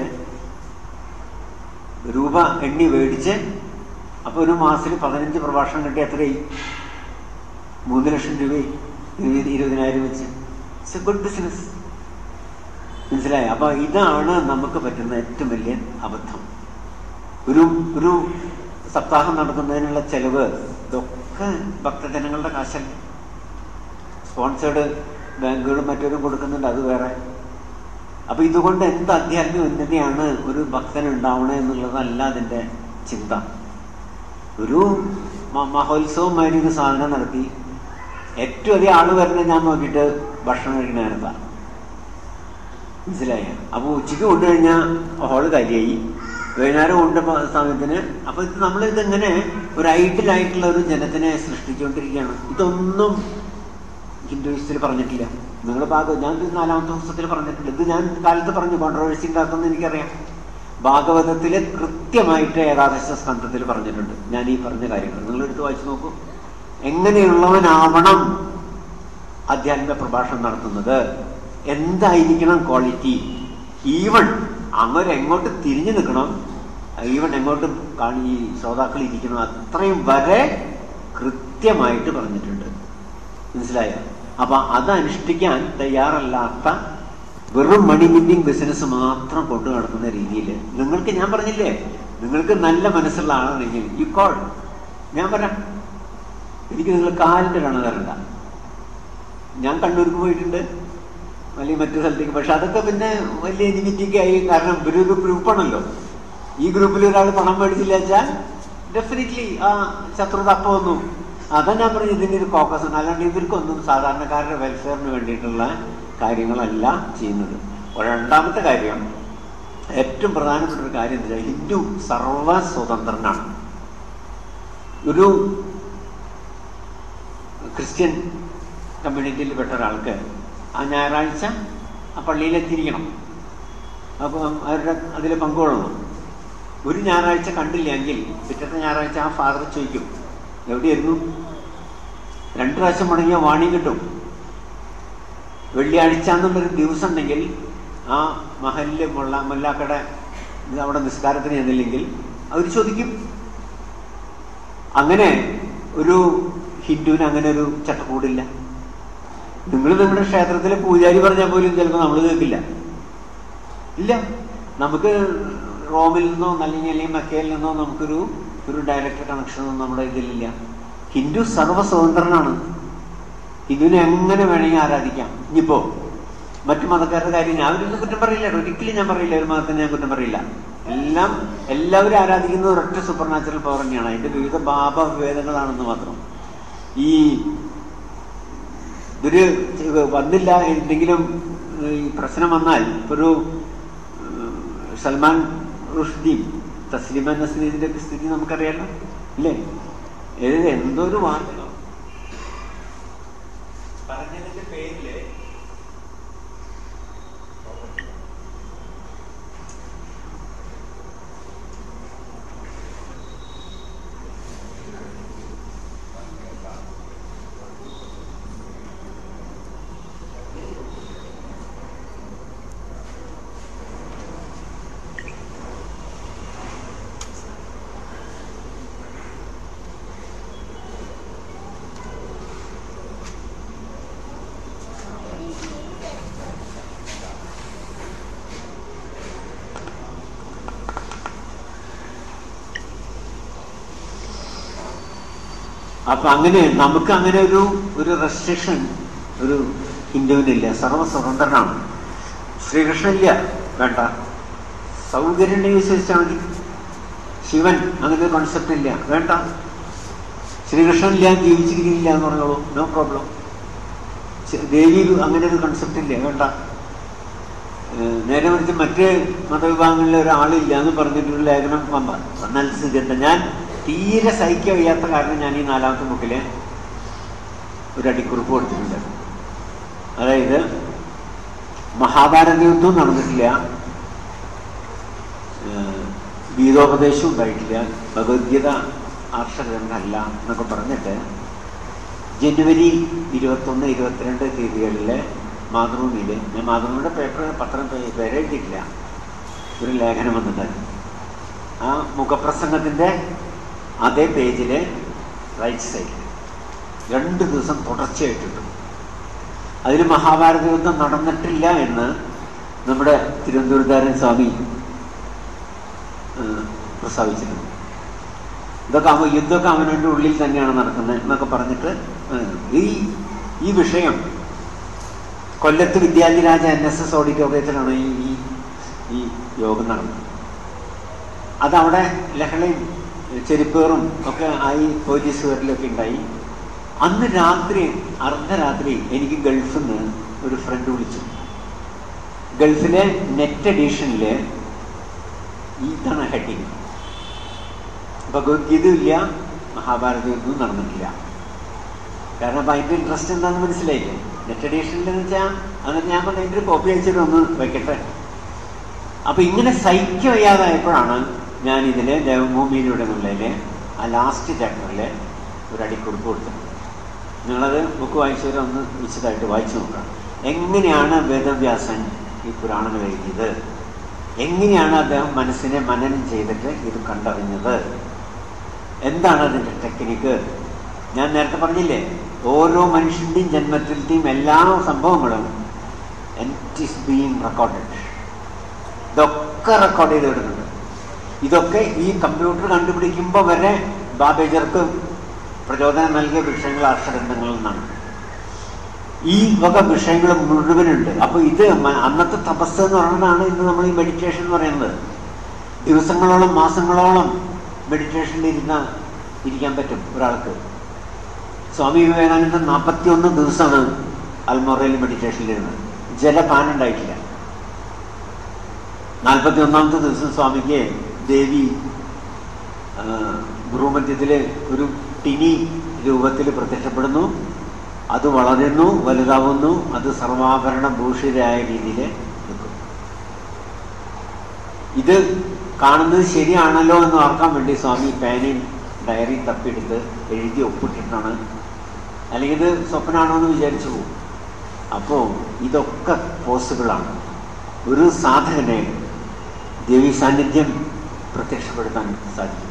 രൂപ എണ്ണി മേടിച്ച് അപ്പൊ ഒരു മാസത്തിൽ പതിനഞ്ച് പ്രഭാഷണം കിട്ടി എത്രയായി മൂന്ന് ലക്ഷം രൂപയായി ഇരുപത് ഇരുപതിനായിരം വെച്ച് ഇറ്റ്സ് എ ഗുഡ് ബിസിനസ് മനസ്സിലായി അപ്പൊ ഇതാണ് നമുക്ക് പറ്റുന്ന ഏറ്റവും വലിയ അബദ്ധം ഒരു ഒരു സപ്താഹം നടത്തുന്നതിനുള്ള ചെലവ് ഇതൊക്കെ ഭക്തജനങ്ങളുടെ കാശല്ലേ സ്പോൺസേഡ് ബാങ്കുകളും മറ്റവരും കൊടുക്കുന്നുണ്ട് അത് വേറെ അപ്പൊ ഇതുകൊണ്ട് എന്ത് ആധ്യാത്മിക ഉന്നതിയാണ് ഒരു ഭക്തന് ഉണ്ടാവണേ എന്നുള്ളതല്ല അതിന്റെ ചിന്ത ഒരു മ- മഹോത്സവമാതിരി ഒരു സാധനം നടത്തി ഏറ്റവും അധികം ആള് വരുന്നത് ഞാൻ നോക്കിയിട്ട് ഭക്ഷണം കഴിക്കുന്ന നേരത്താണ് മനസ്സിലായ അപ്പൊ ഉച്ചയ്ക്ക് കൊണ്ടു കഴിഞ്ഞാൽ ഹോള് കാര്യായി വൈകുന്നേരം കൊണ്ട് സമയത്തിന് അപ്പൊ ഇത് നമ്മൾ ഇതിങ്ങനെ ഒരു ഐഡിയലായിട്ടുള്ള ഒരു ജനത്തിനെ സൃഷ്ടിച്ചുകൊണ്ടിരിക്കുകയാണ് ഇതൊന്നും ഹിന്ദുയിസ്റ്റിൽ പറഞ്ഞിട്ടില്ല നിങ്ങൾ ഭാഗവത് ഞാൻ ഇത് നാലാമത്തെ പുസ്തകത്തിൽ പറഞ്ഞിട്ടുണ്ട് ഇത് ഞാൻ കാലത്ത് പറഞ്ഞു കോൺട്രവേഴ്സി ഉണ്ടാക്കുന്ന എനിക്കറിയാം ഭാഗവതത്തില് കൃത്യമായിട്ട് ഏകാദശ സ്കന്ധത്തിൽ പറഞ്ഞിട്ടുണ്ട് ഞാൻ ഈ പറഞ്ഞ കാര്യങ്ങൾ നിങ്ങൾ എടുത്ത് വായിച്ചു നോക്കൂ എങ്ങനെയുള്ളവനാവണം ആധ്യാത്മിക പ്രഭാഷണം നടത്തുന്നത് എന്തായിരിക്കണം ക്വാളിറ്റി ഈവൺ അങ്ങനെ എങ്ങോട്ട് തിരിഞ്ഞു നിൽക്കണം ഈവൺ എങ്ങോട്ട് കാണി ഈ ശ്രോതാക്കൾ ഇരിക്കണം അത്രയും വരെ കൃത്യമായിട്ട് പറഞ്ഞിട്ടുണ്ട് മനസ്സിലായോ അപ്പൊ അത് അനുഷ്ഠിക്കാൻ തയ്യാറല്ലാത്ത വെറും മണി മിൻഡിങ് ബിസിനസ് മാത്രം കൊണ്ടു നടക്കുന്ന രീതിയിൽ നിങ്ങൾക്ക് ഞാൻ പറഞ്ഞില്ലേ നിങ്ങൾക്ക് നല്ല മനസ്സുള്ള ആളാണെങ്കിൽ ഈ കോൾ ഞാൻ പറയാം എനിക്ക് നിങ്ങൾ കാലിന്റെ കണ തരണ്ട ഞാൻ കണ്ണൂർക്ക് പോയിട്ടുണ്ട് അല്ലെങ്കിൽ മറ്റു സ്ഥലത്തേക്ക് പക്ഷെ അതൊക്കെ പിന്നെ വലിയ എനിമിറ്റിക്ക് ആയി കാരണം ഒരു ഒരു ഗ്രൂപ്പാണല്ലോ ഈ ഗ്രൂപ്പിൽ ഒരാൾ പണം മേടിച്ചില്ല വെച്ചാൽ ഡെഫിനറ്റ്ലി ആ ശത്രുത അപ്പൊ വന്നു അതാ ഞാൻ പറഞ്ഞു ഇതിന്റെ ഒരു ഫോക്കസ് ആണ് അല്ലാണ്ട് ഇവർക്കൊന്നും സാധാരണക്കാരുടെ വെൽഫെയറിന് വേണ്ടിയിട്ടുള്ള കാര്യങ്ങളല്ല ചെയ്യുന്നത് രണ്ടാമത്തെ കാര്യം ഏറ്റവും പ്രധാനപ്പെട്ട ഒരു കാര്യം എന്താ വെച്ചാൽ ഹിന്ദു സർവ സ്വതന്ത്രനാണ് ഒരു ക്രിസ്ത്യൻ കമ്മ്യൂണിറ്റിയിൽ പെട്ട ഒരാൾക്ക് ആ ഞായറാഴ്ച ആ പള്ളിയിലെത്തിയിരിക്കണം അപ്പോൾ അവരുടെ അതിൽ പങ്കുകൊള്ളണം ഒരു ഞായറാഴ്ച കണ്ടില്ലെങ്കിൽ പിറ്റത്തെ ഞായറാഴ്ച ആ ഫാദർ ചോദിക്കും എവിടെയായിരുന്നു രണ്ടു പ്രാവശ്യം മുടങ്ങിയ വാണി കിട്ടും വെള്ളിയാഴ്ച എന്നുള്ളൊരു ദിവസം ഉണ്ടെങ്കിൽ ആ മഹലില് മുള്ള മുല്ലാക്കട ഇത് അവിടെ നിസ്കാരത്തിന് ചെന്നില്ലെങ്കിൽ അവർ ചോദിക്കും അങ്ങനെ ഒരു ഹിന്ദുവിന് അങ്ങനെ ഒരു ചട്ടക്കൂടില്ല നിങ്ങൾ നിങ്ങളുടെ ക്ഷേത്രത്തിലെ പൂജാരി പറഞ്ഞാൽ പോലും ചിലപ്പോൾ നമ്മൾ കേൾക്കില്ല ഇല്ല നമുക്ക് റോമിൽ നിന്നോ അല്ലെങ്കിൽ അല്ലെങ്കിൽ മക്കയിൽ നിന്നോ നമുക്കൊരു ഒരു ഡയറക്റ്റ് കണക്ഷനൊന്നും നമ്മുടെ ഇതിലില്ല ഹിന്ദു സർവ്വ സ്വതന്ത്രനാണ് ഹിന്ദുവിനെ എങ്ങനെ വേണമെങ്കിൽ ആരാധിക്കാം ഇനിയിപ്പോ മറ്റു മതക്കാരുടെ കാര്യം ഞാൻ അവരൊന്നും കുറ്റം പറയില്ല ഒരിക്കലും ഞാൻ പറയില്ല ഒരു മതത്തിന് ഞാൻ കുറ്റം പറയില്ല എല്ലാം എല്ലാവരും ആരാധിക്കുന്നത് ഒരൊറ്റ സൂപ്പർ നാച്ചുറൽ പവർ തന്നെയാണ് അതിന്റെ വിവിധ ഭാവ വിവേദങ്ങളാണെന്ന് മാത്രം ഈ ഇവര് വന്നില്ല എന്തെങ്കിലും ഈ പ്രശ്നം വന്നാൽ ഇപ്പൊ ഒരു ഏഹ്, സൽമാൻ റുഷ്ദി തസ്ലിമ നസ്രീദിന്റെ ഒക്കെ സ്ഥിതി നമുക്കറിയാലോ ഇല്ലേ ഏത് എന്തോ ഒരു വാർത്ത പറഞ്ഞതിന്റെ പേരില് അപ്പൊ അങ്ങനെ നമുക്ക് അങ്ങനെ ഒരു ഒരു റെസ്ട്രിക്ഷൻ ഒരു ഹിന്ദുവിനില്ല സർവ്വ സ്വതന്ത്രനാണ് ശ്രീകൃഷ്ണൻ ഇല്ല വേണ്ട സൗകര്യം ഉണ്ടെങ്കിൽ വിശ്വസിച്ചാൽ മതി ശിവൻ അങ്ങനെ ഒരു കോൺസെപ്റ്റ് ഇല്ല വേണ്ട ശ്രീകൃഷ്ണൻ ഇല്ല ജീവിച്ചിരിക്കുന്നില്ല എന്ന് പറഞ്ഞോളൂ നോ പ്രോബ്ലം ദേവി അങ്ങനെ ഒരു കൺസെപ്റ്റ് ഇല്ല വേണ്ട ഏഹ് നേരെ മറിച്ച് മറ്റ് മതവിഭാഗങ്ങളിലെ ഒരാളില്ല എന്ന് പറഞ്ഞിട്ടൊരു ലേഖനം വന്ന വന്നാൽ സ്ഥിതിയുണ്ട് ഞാൻ തീരെ സഹിക്കാൻ വയ്യാത്ത കാരണം ഞാൻ ഈ നാലാമത്തെ ബുക്കില് ഒരു അടിക്കുറിപ്പ് കൊടുത്തിട്ടുണ്ട് അതായത് മഹാഭാരത യുദ്ധം നടന്നിട്ടില്ല ഗീതോപദേശവും ഉണ്ടായിട്ടില്ല ഭഗവത്ഗീത ആർഷഗ്രന്ഥമല്ല എന്നൊക്കെ പറഞ്ഞിട്ട് ജനുവരി ഇരുപത്തൊന്ന് ഇരുപത്തിരണ്ട് തീയതികളിലെ മാതൃഭൂമിയിൽ ഞാൻ മാതൃഭൂമിയുടെ പേപ്പർ പത്രം പേ- പേര് എഴുതിയിട്ടില്ല ഒരു ലേഖനം വന്നിട്ടുണ്ട് ആ മുഖപ്രസംഗത്തിൻ്റെ അതേ പേജിൽ റൈറ്റ് സൈഡിൽ രണ്ട് ദിവസം തുടർച്ചയായിട്ടുണ്ട് അതിൽ മഹാഭാരത യുദ്ധം നടന്നിട്ടില്ല എന്ന് നമ്മുടെ തിരുവനന്തപുരത്താരൻ സ്വാമി ഏഹ്, പ്രസ്താവിച്ചിട്ടുണ്ട് ഇതൊക്കെ അവ യുദ്ധമൊക്കെ അവനവൻ്റെ ഉള്ളിൽ തന്നെയാണ് നടക്കുന്നത് എന്നൊക്കെ പറഞ്ഞിട്ട് ഏഹ്, ഈ ഈ വിഷയം കൊല്ലത്ത് വിദ്യാർത്ഥിരാജ എൻ എസ് എസ് ഓഡിറ്റോറിയത്തിലാണ് ഈ ഈ ഈ യോഗം നടന്നത് അതവിടെ ലഹളയും ചെരുപ്പേറും ഒക്കെ ആയി പോലീസ് വരലൊക്കെ ഉണ്ടായി അന്ന് രാത്രി അർദ്ധരാത്രി എനിക്ക് ഗൾഫിൽ നിന്ന് ഒരു ഫ്രണ്ട് വിളിച്ചു ഗൾഫിലെ നെറ്റ് എഡീഷനിൽ ഇതാണ് ഹെഡിങ് ഭഗവത്ഗീതയില്ല മഹാഭാരത യുദ്ധവും നടന്നിട്ടില്ല കാരണം അപ്പം അതിൻ്റെ ഇൻട്രസ്റ്റ് എന്താണെന്ന് മനസ്സിലായില്ലേ നെറ്റ് എഡീഷനിൽ എന്ന് വെച്ചാൽ അത് ഞാൻ പറഞ്ഞ അതിൻ്റെ ഒരു കോപ്പി അയച്ചിട്ട് ഒന്ന് വെക്കട്ടെ അപ്പൊ ഇങ്ങനെ സഹിക്ക വയ്യാതായപ്പോഴാണ് ഞാൻ ഇതിലെ ദേവഭൂമിയിലൂടെ എന്നുള്ളതിലെ ആ ലാസ്റ്റ് ചാപ്റ്ററിലെ ഒരു അടിക്കുറിപ്പ് കൊടുത്തത് നിങ്ങളത് ബുക്ക് വായിച്ചവരെ ഒന്ന് വിശദമായിട്ട് വായിച്ചു നോക്കാം എങ്ങനെയാണ് വേദവ്യാസൻ ഈ പുരാണങ്ങൾ എഴുതിയത് എങ്ങനെയാണ് അദ്ദേഹം മനസ്സിനെ മനനം ചെയ്തിട്ട് ഇത് കണ്ടറിഞ്ഞത് എന്താണ് അതിൻ്റെ ടെക്നിക്ക് ഞാൻ നേരത്തെ പറഞ്ഞില്ലേ ഓരോ മനുഷ്യൻ്റെയും ജന്മത്തിലത്തെയും എല്ലാ സംഭവങ്ങളും ഇറ്റ് ഈസ് ബീങ് റെക്കോർഡഡ് ഇതൊക്കെ റെക്കോർഡ് ചെയ്ത് വരുന്നുണ്ട് ഇതൊക്കെ ഈ കമ്പ്യൂട്ടർ കണ്ടുപിടിക്കുമ്പോൾ വരെ ബാബേജർക്ക് പ്രചോദനം നൽകിയ വിഷയങ്ങൾ അക്ഷരഗ്രന്ഥങ്ങളിൽ നിന്നാണ് ഈ വക വിഷയങ്ങൾ മുഴുവനുണ്ട് അപ്പോൾ ഇത് മ- അന്നത്തെ തപസ് എന്ന് പറയുന്നതാണ് ഇന്ന് നമ്മൾ ഈ മെഡിറ്റേഷൻ എന്ന് പറയുന്നത് ദിവസങ്ങളോളം മാസങ്ങളോളം മെഡിറ്റേഷനിൽ ഇരുന്ന ഇരിക്കാൻ പറ്റും ഒരാൾക്ക് സ്വാമി വിവേകാനന്ദൻ നാൽപ്പത്തി ഒന്ന് ദിവസമാണ് അൽമോറയിൽ മെഡിറ്റേഷനിലിരുന്നത് ജലപാനം ഉണ്ടായിട്ടില്ല നാൽപ്പത്തി ഒന്നാമത്തെ ദിവസം സ്വാമിക്ക് ദേവി ആ, ഭ്രൂമധ്യത്തില് ഒരു ടിനി രൂപത്തിൽ പ്രത്യക്ഷപ്പെടുന്നു അത് വളരുന്നു വലുതാവുന്നു അത് സർവാഭരണ ഭൂഷിതരായ രീതിയിൽ നിൽക്കും ഇത് കാണുന്നത് ശരിയാണല്ലോ എന്ന് ഓർക്കാൻ വേണ്ടി സ്വാമി പേനയും ഡയറി തപ്പിയെടുത്ത് എഴുതി ഒപ്പിട്ടിട്ടാണ് അല്ലെങ്കിൽ ഇത് സ്വപ്നമാണോ എന്ന് വിചാരിച്ചു പോകും അപ്പോൾ ഇതൊക്കെ പോസിബിളാണ് ഒരു സാധകനെ ദേവി സാന്നിധ്യം പ്രത്യക്ഷപ്പെടുത്താൻ സാധിക്കും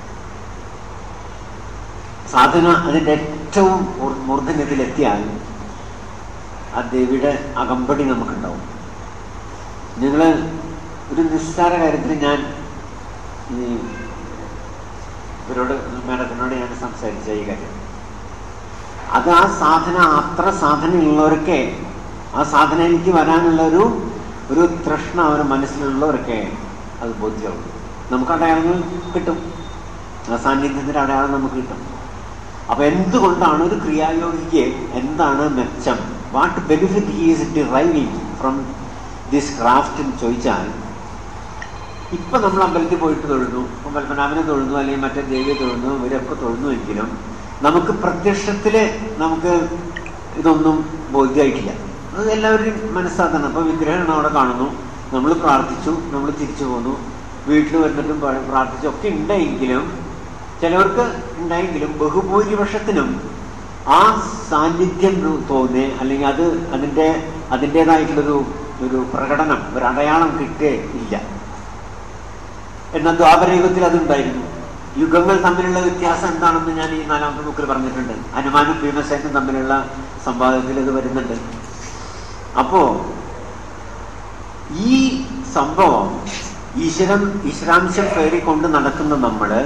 സാധന അതിൻ്റെ ഏറ്റവും മൂർ- മൂർധന്യത്തിലെത്തിയാൽ ആ ദേവിയുടെ അകമ്പടി നമുക്കുണ്ടാവും നിങ്ങൾ ഒരു നിസ്സാര കാര്യത്തിൽ ഞാൻ ഈ ഇവരോട് മാഡത്തിനോട് ഞാൻ സംസാരിച്ച ഈ കാര്യം അത് ആ സാധന അത്ര സാധനയുള്ളവരൊക്കെ ആ സാധനയിലേക്ക് വരാനുള്ള ഒരു ഒരു തൃഷ്ണ അവരുടെ മനസ്സിലുള്ളവരൊക്കെ അത് ബോധ്യമാവും നമുക്ക് അടയാളങ്ങൾ കിട്ടും ആ സാന്നിധ്യത്തിൻ്റെ അടയാളം നമുക്ക് കിട്ടും അപ്പൊ എന്തുകൊണ്ടാണ് ഒരു ക്രിയായോഗിക്ക് എന്താണ് മെച്ചം what benefit he is deriving from this craft എന്ന് ചോദിച്ചാൽ ഇപ്പൊ നമ്മൾ അമ്പലത്തിൽ പോയിട്ട് തൊഴുന്നു ഇപ്പം പത്മനാഭനെ തൊഴുന്നു അല്ലെങ്കിൽ മറ്റേ ദേവിയെ തൊഴുന്നു ഇവരൊക്കെ തൊഴുന്നുവെങ്കിലും നമുക്ക് പ്രത്യക്ഷത്തില് നമുക്ക് ഇതൊന്നും ബോധ്യമായിട്ടില്ല അത് എല്ലാവരുടെയും മനസ്സാക്കണം അപ്പൊ വിഗ്രഹം അവിടെ കാണുന്നു നമ്മൾ പ്രാർത്ഥിച്ചു നമ്മൾ തിരിച്ചു പോന്നു വീട്ടിൽ വന്നിട്ടും പ- പ്രാർത്ഥിച്ചൊക്കെ ഉണ്ടെങ്കിലും ചിലവർക്ക് ഉണ്ടായെങ്കിലും ബഹുഭൂരിപക്ഷത്തിനും ആ സാന്നിധ്യം തോന്നേ അല്ലെങ്കിൽ അത് അതിൻ്റെ അതിൻ്റെതായിട്ടുള്ളൊരു ഒരു പ്രകടനം ഒരു അടയാളം കിട്ടേ ഇല്ല എന്നാൽ ദ്വാപരയുഗത്തിൽ അതുണ്ടായിരുന്നു യുഗങ്ങൾ തമ്മിലുള്ള വ്യത്യാസം എന്താണെന്ന് ഞാൻ ഈ നാലാമത്തെ ബുക്കിൽ പറഞ്ഞിട്ടുണ്ട് ഹനുമാനും ഭീമസേനും തമ്മിലുള്ള സംവാദത്തിൽ ഇത് വരുന്നുണ്ട് അപ്പോ ഈ സംഭവം ഈശ്വരം ഈശ്വരാംശം പേറിക്കൊണ്ട് നടക്കുന്ന നമ്മള്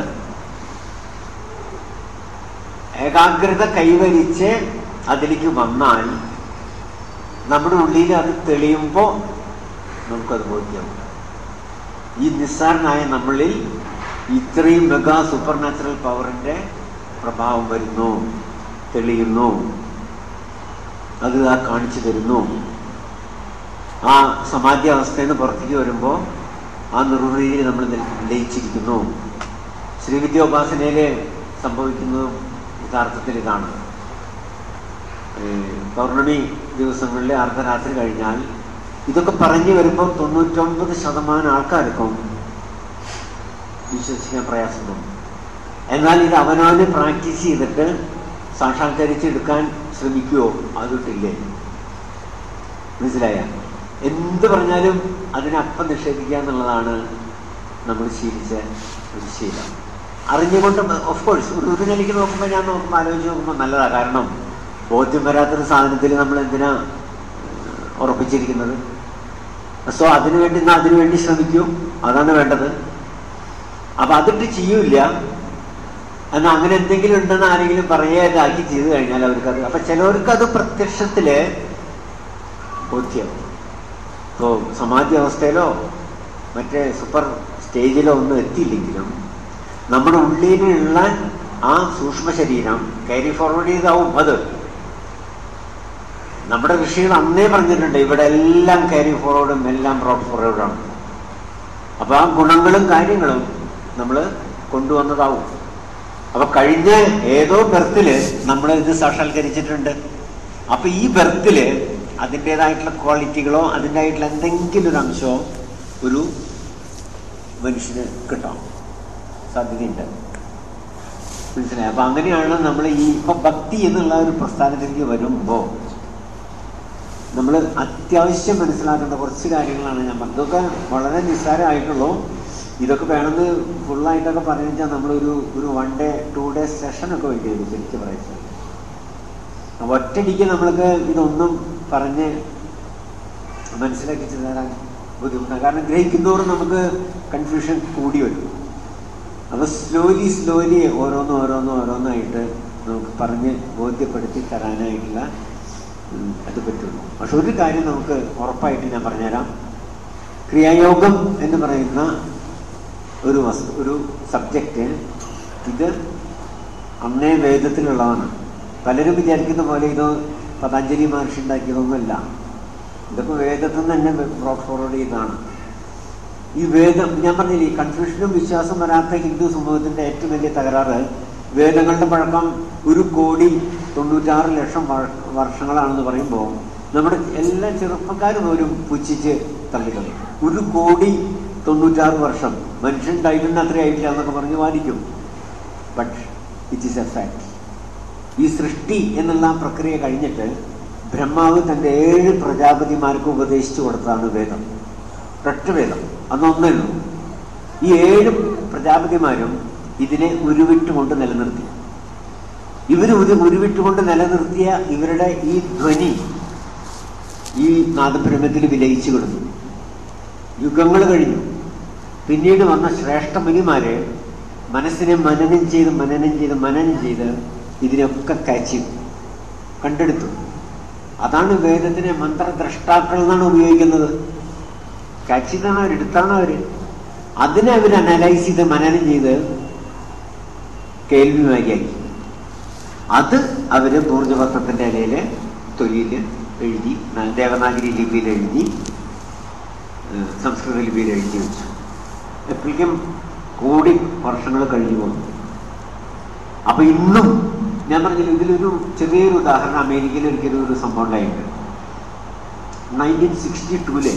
ഏകാഗ്രത കൈവരിച്ച് അതിലേക്ക് വന്നാൽ നമ്മുടെ ഉള്ളിൽ അത് തെളിയുമ്പോൾ നമുക്കത് ബോധ്യമാവും ഈ നിസ്സാരനായ നമ്മളിൽ ഇത്രയും മെഗാ സൂപ്പർ നാച്ചുറൽ പവറിന്റെ പ്രഭാവം വരുന്നു തെളിയുന്നു അത് ആ കാണിച്ചു തരുന്നു ആ സമാധി അവസ്ഥയിൽ നിന്ന് പുറത്തേക്ക് വരുമ്പോൾ ആ നിർവൃതിയിൽ നമ്മൾ നി- ലയിച്ചിരിക്കുന്നു ശ്രീവിദ്യോപാസനയിൽ സംഭവിക്കുന്നതും യഥാർത്ഥത്തിൽ ഇതാണ് ഈ പൗർണമി ദിവസങ്ങളിൽ അർദ്ധരാത്രി കഴിഞ്ഞാൽ ഇതൊക്കെ പറഞ്ഞു വരുമ്പോൾ തൊണ്ണൂറ്റൊമ്പത് ശതമാനം ആൾക്കാർക്കും വിശ്വസിക്കാൻ പ്രയാസം തോന്നും എന്നാൽ ഇത് അവനവനെ പ്രാക്ടീസ് ചെയ്തിട്ട് സാക്ഷാത്കരിച്ചെടുക്കാൻ ശ്രമിക്കുമോ അതിട്ടില്ലേ മനസ്സിലായ എന്ത് പറഞ്ഞാലും അതിനപ്പം നിഷേധിക്കുക എന്നുള്ളതാണ് നമ്മൾ ശീലിച്ച ഒരു ശീലം അറിഞ്ഞുകൊണ്ട് ഓഫ് കോഴ്സ് ഒരു ഒരു നിലയ്ക്ക് നോക്കുമ്പോൾ ഞാൻ നോക്കുമ്പോൾ ആലോചിച്ച് നോക്കുമ്പോൾ നല്ലതാണ് കാരണം ബോധ്യം വരാത്തൊരു സാധനത്തിൽ നമ്മൾ എന്തിനാ ഏഹ്, ഉറപ്പിച്ചിരിക്കുന്നത് സോ അതിനുവേണ്ടി എന്നാൽ അതിനുവേണ്ടി ശ്രമിക്കൂ അതാണ് വേണ്ടത് അപ്പൊ അതിട്ട് ചെയ്യൂല എന്നാൽ അങ്ങനെ എന്തെങ്കിലും ഉണ്ടെന്ന് ആരെങ്കിലും പറയാതാക്കി ചെയ്തു കഴിഞ്ഞാൽ അവർക്കത് അപ്പൊ ചിലവർക്ക് അത് പ്രത്യക്ഷത്തില് ബോധ്യമാവും ഇപ്പോൾ സമാധി അവസ്ഥയിലോ മറ്റേ സൂപ്പർ സ്റ്റേജിലോ ഒന്നും എത്തിയില്ലെങ്കിലും നമ്മുടെ ഉള്ളിലുള്ള ആ സൂക്ഷ്മ ശരീരം ക്യാരി ഫോർവേഡ് ചെയ്താവും അത് നമ്മുടെ ഋഷികൾ അന്നേ പറഞ്ഞിട്ടുണ്ട് ഇവിടെ എല്ലാം ക്യാരി ഫോർവേഡും എല്ലാം ബ്രോഡ് ഫോർവേഡാണ് അപ്പൊ ആ ഗുണങ്ങളും കാര്യങ്ങളും നമ്മൾ കൊണ്ടുവന്നതാവും അപ്പൊ കഴിഞ്ഞ ഏതോ ബർത്തില് നമ്മൾ ഇത് സാക്ഷാത്കരിച്ചിട്ടുണ്ട് അപ്പൊ ഈ ബർത്തില് അതിൻ്റെതായിട്ടുള്ള ക്വാളിറ്റികളോ അതിൻ്റെതായിട്ടുള്ള എന്തെങ്കിലും ഒരു അംശമോ ഒരു മനുഷ്യന് കിട്ടാം സാധ്യതയുണ്ട് മനസ്സിലായി അപ്പൊ അങ്ങനെയാണ് നമ്മൾ ഈ ഇപ്പൊ ഭക്തി എന്നുള്ള ഒരു പ്രസ്ഥാനത്തിലേക്ക് വരുമ്പോ നമ്മൾ അത്യാവശ്യം മനസ്സിലാക്കേണ്ട കുറച്ച് കാര്യങ്ങളാണ് ഞാൻ പറഞ്ഞത് ഇതൊക്കെ വളരെ നിസ്സാരമായിട്ടുള്ളൂ ഇതൊക്കെ വേണമെന്ന് ഫുള്ളായിട്ടൊക്കെ പറഞ്ഞു വെച്ചാൽ നമ്മളൊരു ഒരു വൺ ഡേ ടു ഡേ സെഷനൊക്കെ വേണ്ടി വരും ശരിക്കും പറയുന്നത് അപ്പൊ ഒറ്റയടിക്ക് നമ്മൾക്ക് ഇതൊന്നും പറഞ്ഞ് മനസ്സിലാക്കി തരാൻ ബുദ്ധിമുട്ടാണ് കാരണം ഗ്രഹിക്കുന്നതോറും നമുക്ക് കൺഫ്യൂഷൻ കൂടി വരും അപ്പൊ സ്ലോലി സ്ലോലി ഓരോന്നും ഓരോന്നും ഓരോന്നായിട്ട് നമുക്ക് പറഞ്ഞ് ബോധ്യപ്പെടുത്തി തരാനായിട്ടുള്ള ഉം, അത് പറ്റുള്ളൂ പക്ഷെ ഒരു കാര്യം നമുക്ക് ഉറപ്പായിട്ട് ഞാൻ പറഞ്ഞുതരാം ക്രിയായോഗം എന്ന് പറയുന്ന ഒരു വസ്തു ഒരു സബ്ജക്റ്റ് ഇത് അന്നേ വേദത്തിലുള്ളതാണ് പലരും വിചാരിക്കുന്ന പോലെ ഇത് പതഞ്ജലി മഹർഷി ഉണ്ടാക്കിയതൊന്നുമല്ല ഇതൊക്കെ വേദത്തിൽ നിന്ന് തന്നെ ബ്രോഡ് ഫോർവേഡ് ചെയ്തതാണ് ഈ വേദം ഞാൻ പറഞ്ഞില്ലേ ഈ കൺഫ്യൂഷനും വിശ്വാസം വരാത്ത ഹിന്ദു സമൂഹത്തിന്റെ ഏറ്റവും വലിയ തകരാറ് വേദങ്ങളുടെ പഴക്കം ഒരു കോടി തൊണ്ണൂറ്റാറ് ലക്ഷം വ- വർഷങ്ങളാണെന്ന് പറയുമ്പോൾ നമ്മുടെ എല്ലാ ചെറുപ്പക്കാരും പോലും പുച്ഛിച്ച് തള്ളിക്കളയും ഒരു കോടി തൊണ്ണൂറ്റാറ് വർഷം മനുഷ്യൻ ഉണ്ടായിട്ടുണ്ട് അത്ര ആയിട്ടില്ല എന്നൊക്കെ പറഞ്ഞ് വാദിക്കും but it is a fact ഈ സൃഷ്ടി എന്നുള്ള ആ പ്രക്രിയ കഴിഞ്ഞിട്ട് ബ്രഹ്മാവ് തന്റെ ഏഴ് പ്രജാപതിമാർക്ക് ഉപദേശിച്ചു കൊടുത്തതാണ് വേദം ഒറ്റ വേദം അന്നൊന്നേ ഉള്ളൂ ഈ ഏഴ് പ്രജാപതിമാരും ഇതിനെ ഉരുവിട്ടുകൊണ്ട് നിലനിർത്തി ഇവർ ഒരു ഉരുവിട്ടുകൊണ്ട് നിലനിർത്തിയ ഇവരുടെ ഈ ധ്വനി ഈ നാദബ്രഹ്മത്തിൽ വിലയിച്ചു കിടന്നു യുഗങ്ങൾ കഴിഞ്ഞു പിന്നീട് വന്ന ശ്രേഷ്ഠ മുനിമാരെ മനസ്സിനെ മനനം ചെയ്ത് മനനം ചെയ്ത് മനനം ചെയ്ത് ഇതിനൊക്കെ കാച്ചി കണ്ടെടുത്തു അതാണ് വേദത്തിനെ മന്ത്രദ്രഷ്ടാക്കൾ എന്നാണ് ഉപയോഗിക്കുന്നത് കാച്ചിയതാണ് അവരെടുത്താണ് അവര് അതിനെ അവർ അനലൈസ് ചെയ്ത് മനനം ചെയ്ത് കേൾവിമാരിയാക്കി അത് അവര് ഊർജപത്രത്തിന്റെ ഇലയില് തൊലിയിൽ എഴുതി ന- ദേവനാഗരി ലിപിയിൽ എഴുതി ഏഹ് സംസ്കൃത ലിപിയിൽ എഴുതി വെച്ചു എപ്പോഴേക്കും കോടി വർഷങ്ങൾ കഴിഞ്ഞു പോകുന്നു അപ്പൊ ഇന്നും ഞാൻ പറഞ്ഞില്ല ഇതിലൊരു ചെറിയൊരു ഉദാഹരണം അമേരിക്കയിൽ ഒരിക്കലും ഒരു സംഭവം ഉണ്ടായിട്ടുണ്ട് നയൻറ്റീൻ സിക്സ്റ്റി ടൂല്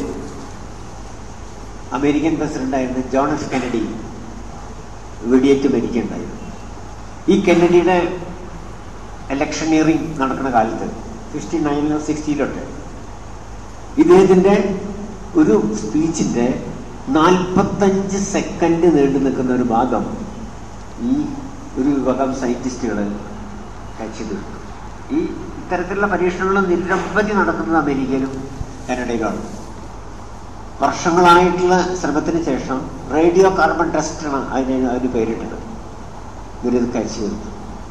അമേരിക്കൻ പ്രസിഡന്റ് ആയിരുന്ന ജോൺ എഫ് കെനഡി വെടിയേറ്റ് മരിക്കുകയുണ്ടായിരുന്നു ഈ കെന്നഡിയുടെ ഇലക്ഷനിയറിംഗ് നടക്കുന്ന കാലത്ത് സിക്സ്റ്റി നയനിലോ സിക്സ്റ്റിയിലോട്ട് ഇദ്ദേഹത്തിന്റെ ഒരു സ്പീച്ചിന്റെ നാൽപ്പത്തഞ്ച് സെക്കൻഡ് നീണ്ടു നിൽക്കുന്ന ഒരു ഭാഗം ഈ ഒരു വിഭാഗം സയന്റിസ്റ്റുകൾ കഴിച്ചു തീർത്തു ഈ ഇത്തരത്തിലുള്ള പരീക്ഷണങ്ങൾ നിരവധി നടക്കുന്നത് അമേരിക്കയിലും കാനഡയിലുമാണ് വർഷങ്ങളായിട്ടുള്ള ശ്രമത്തിന് ശേഷം റേഡിയോ കാർബൺ ടെസ്റ്റ് ആണ് അതിന് അതിന് പേരിട്ടത് ഇവരിത് കഴിച്ചു തീർത്തു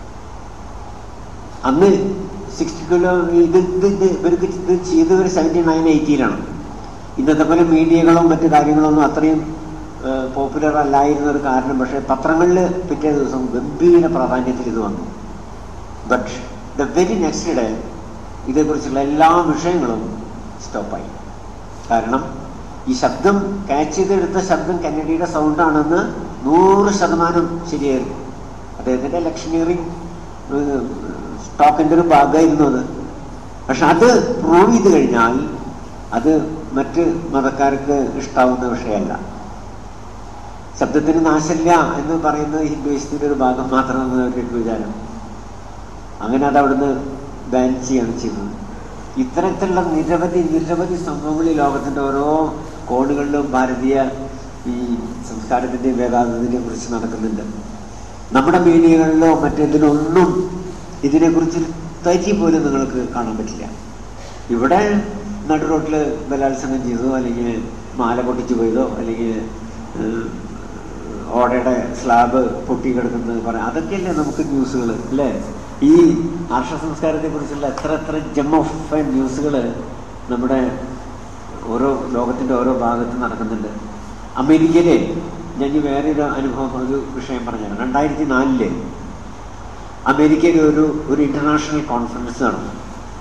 അന്ന് സിക്സ്റ്റി ടൂലോ ഇത് ഇത് ഇത് ഇവർക്ക് ഇത് ചെയ്തവർ സെവൻറ്റി നയൻ എയ്റ്റിയിലാണ് ഇന്നത്തെ പോലെ മീഡിയകളും മറ്റു കാര്യങ്ങളൊന്നും അത്രയും പോപ്പുലർ അല്ലായിരുന്ന ഒരു കാരണം പക്ഷേ പത്രങ്ങളിൽ പിറ്റേ ദിവസം ഗംഭീര പ്രാധാന്യത്തിൽ ഇത് വന്നു but the very next day ഇതേക്കുറിച്ചുള്ള എല്ലാ വിഷയങ്ങളും സ്റ്റോപ്പായി കാരണം ഈ ശബ്ദം ക്യാച്ച് ചെയ്തെടുത്ത ശബ്ദം കന്നഡിയുടെ സൗണ്ടാണെന്ന് നൂറ് ശതമാനം ശരിയായിരുന്നു അദ്ദേഹത്തിന്റെ ഇലക്ഷനിയറിംഗ് സ്റ്റോക്കിന്റെ ഒരു ഭാഗമായിരുന്നു അത് പക്ഷെ അത് പ്രൂവ് ചെയ്ത് കഴിഞ്ഞാൽ അത് മറ്റ് മതക്കാർക്ക് ഇഷ്ടാവുന്ന വിഷയമല്ല ശബ്ദത്തിന് നാശമില്ല എന്ന് പറയുന്നത് ഹിന്ദുയിസത്തിന്റെ ഒരു ഭാഗം മാത്രമെന്ന് അവരുടെ വിചാരം അങ്ങനെ അത് അവിടുന്ന് ബാൻ ചെയ്യാണ് ചെയ്തത് ഇത്തരത്തിലുള്ള നിരവധി നിരവധി സംഭവങ്ങൾ ഈ ലോകത്തിന്റെ ഓരോ കോണുകളിലും ഭാരതീയ ഈ സംസ്കാരത്തിന്റെയും വേദാന്തത്തിന്റെയും കുറിച്ച് നടക്കുന്നുണ്ട് നമ്മുടെ മീഡിയകളിലോ മറ്റേതിലൊന്നും ഇതിനെക്കുറിച്ച് തരി പോലും നിങ്ങൾക്ക് കാണാൻ പറ്റില്ല ഇവിടെ നടു റോട്ടിൽ ബലാത്സംഗം ചെയ്തതോ അല്ലെങ്കിൽ മാല പൊട്ടിച്ചു പോയതോ അല്ലെങ്കിൽ ഏഹ്, ഓടയുടെ സ്ലാബ് പൊട്ടി കിടക്കുന്നത് പറയാം അതൊക്കെയല്ലേ നമുക്ക് ന്യൂസുകൾ അല്ലേ ഈ ആർഷ സംസ്കാരത്തെ കുറിച്ചുള്ള എത്ര എത്ര ജം ഓഫ് ന്യൂസുകൾ നമ്മുടെ ഓരോ ലോകത്തിന്റെ ഓരോ ഭാഗത്ത് നടക്കുന്നുണ്ട് അമേരിക്കയിലെ ഞാൻ ഈ വേറൊരു അനുഭവം ഒരു വിഷയം പറഞ്ഞാണ് രണ്ടായിരത്തി നാലില് അമേരിക്കയിൽ ഒരു ഒരു ഇന്റർനാഷണൽ കോൺഫറൻസ് നടന്നു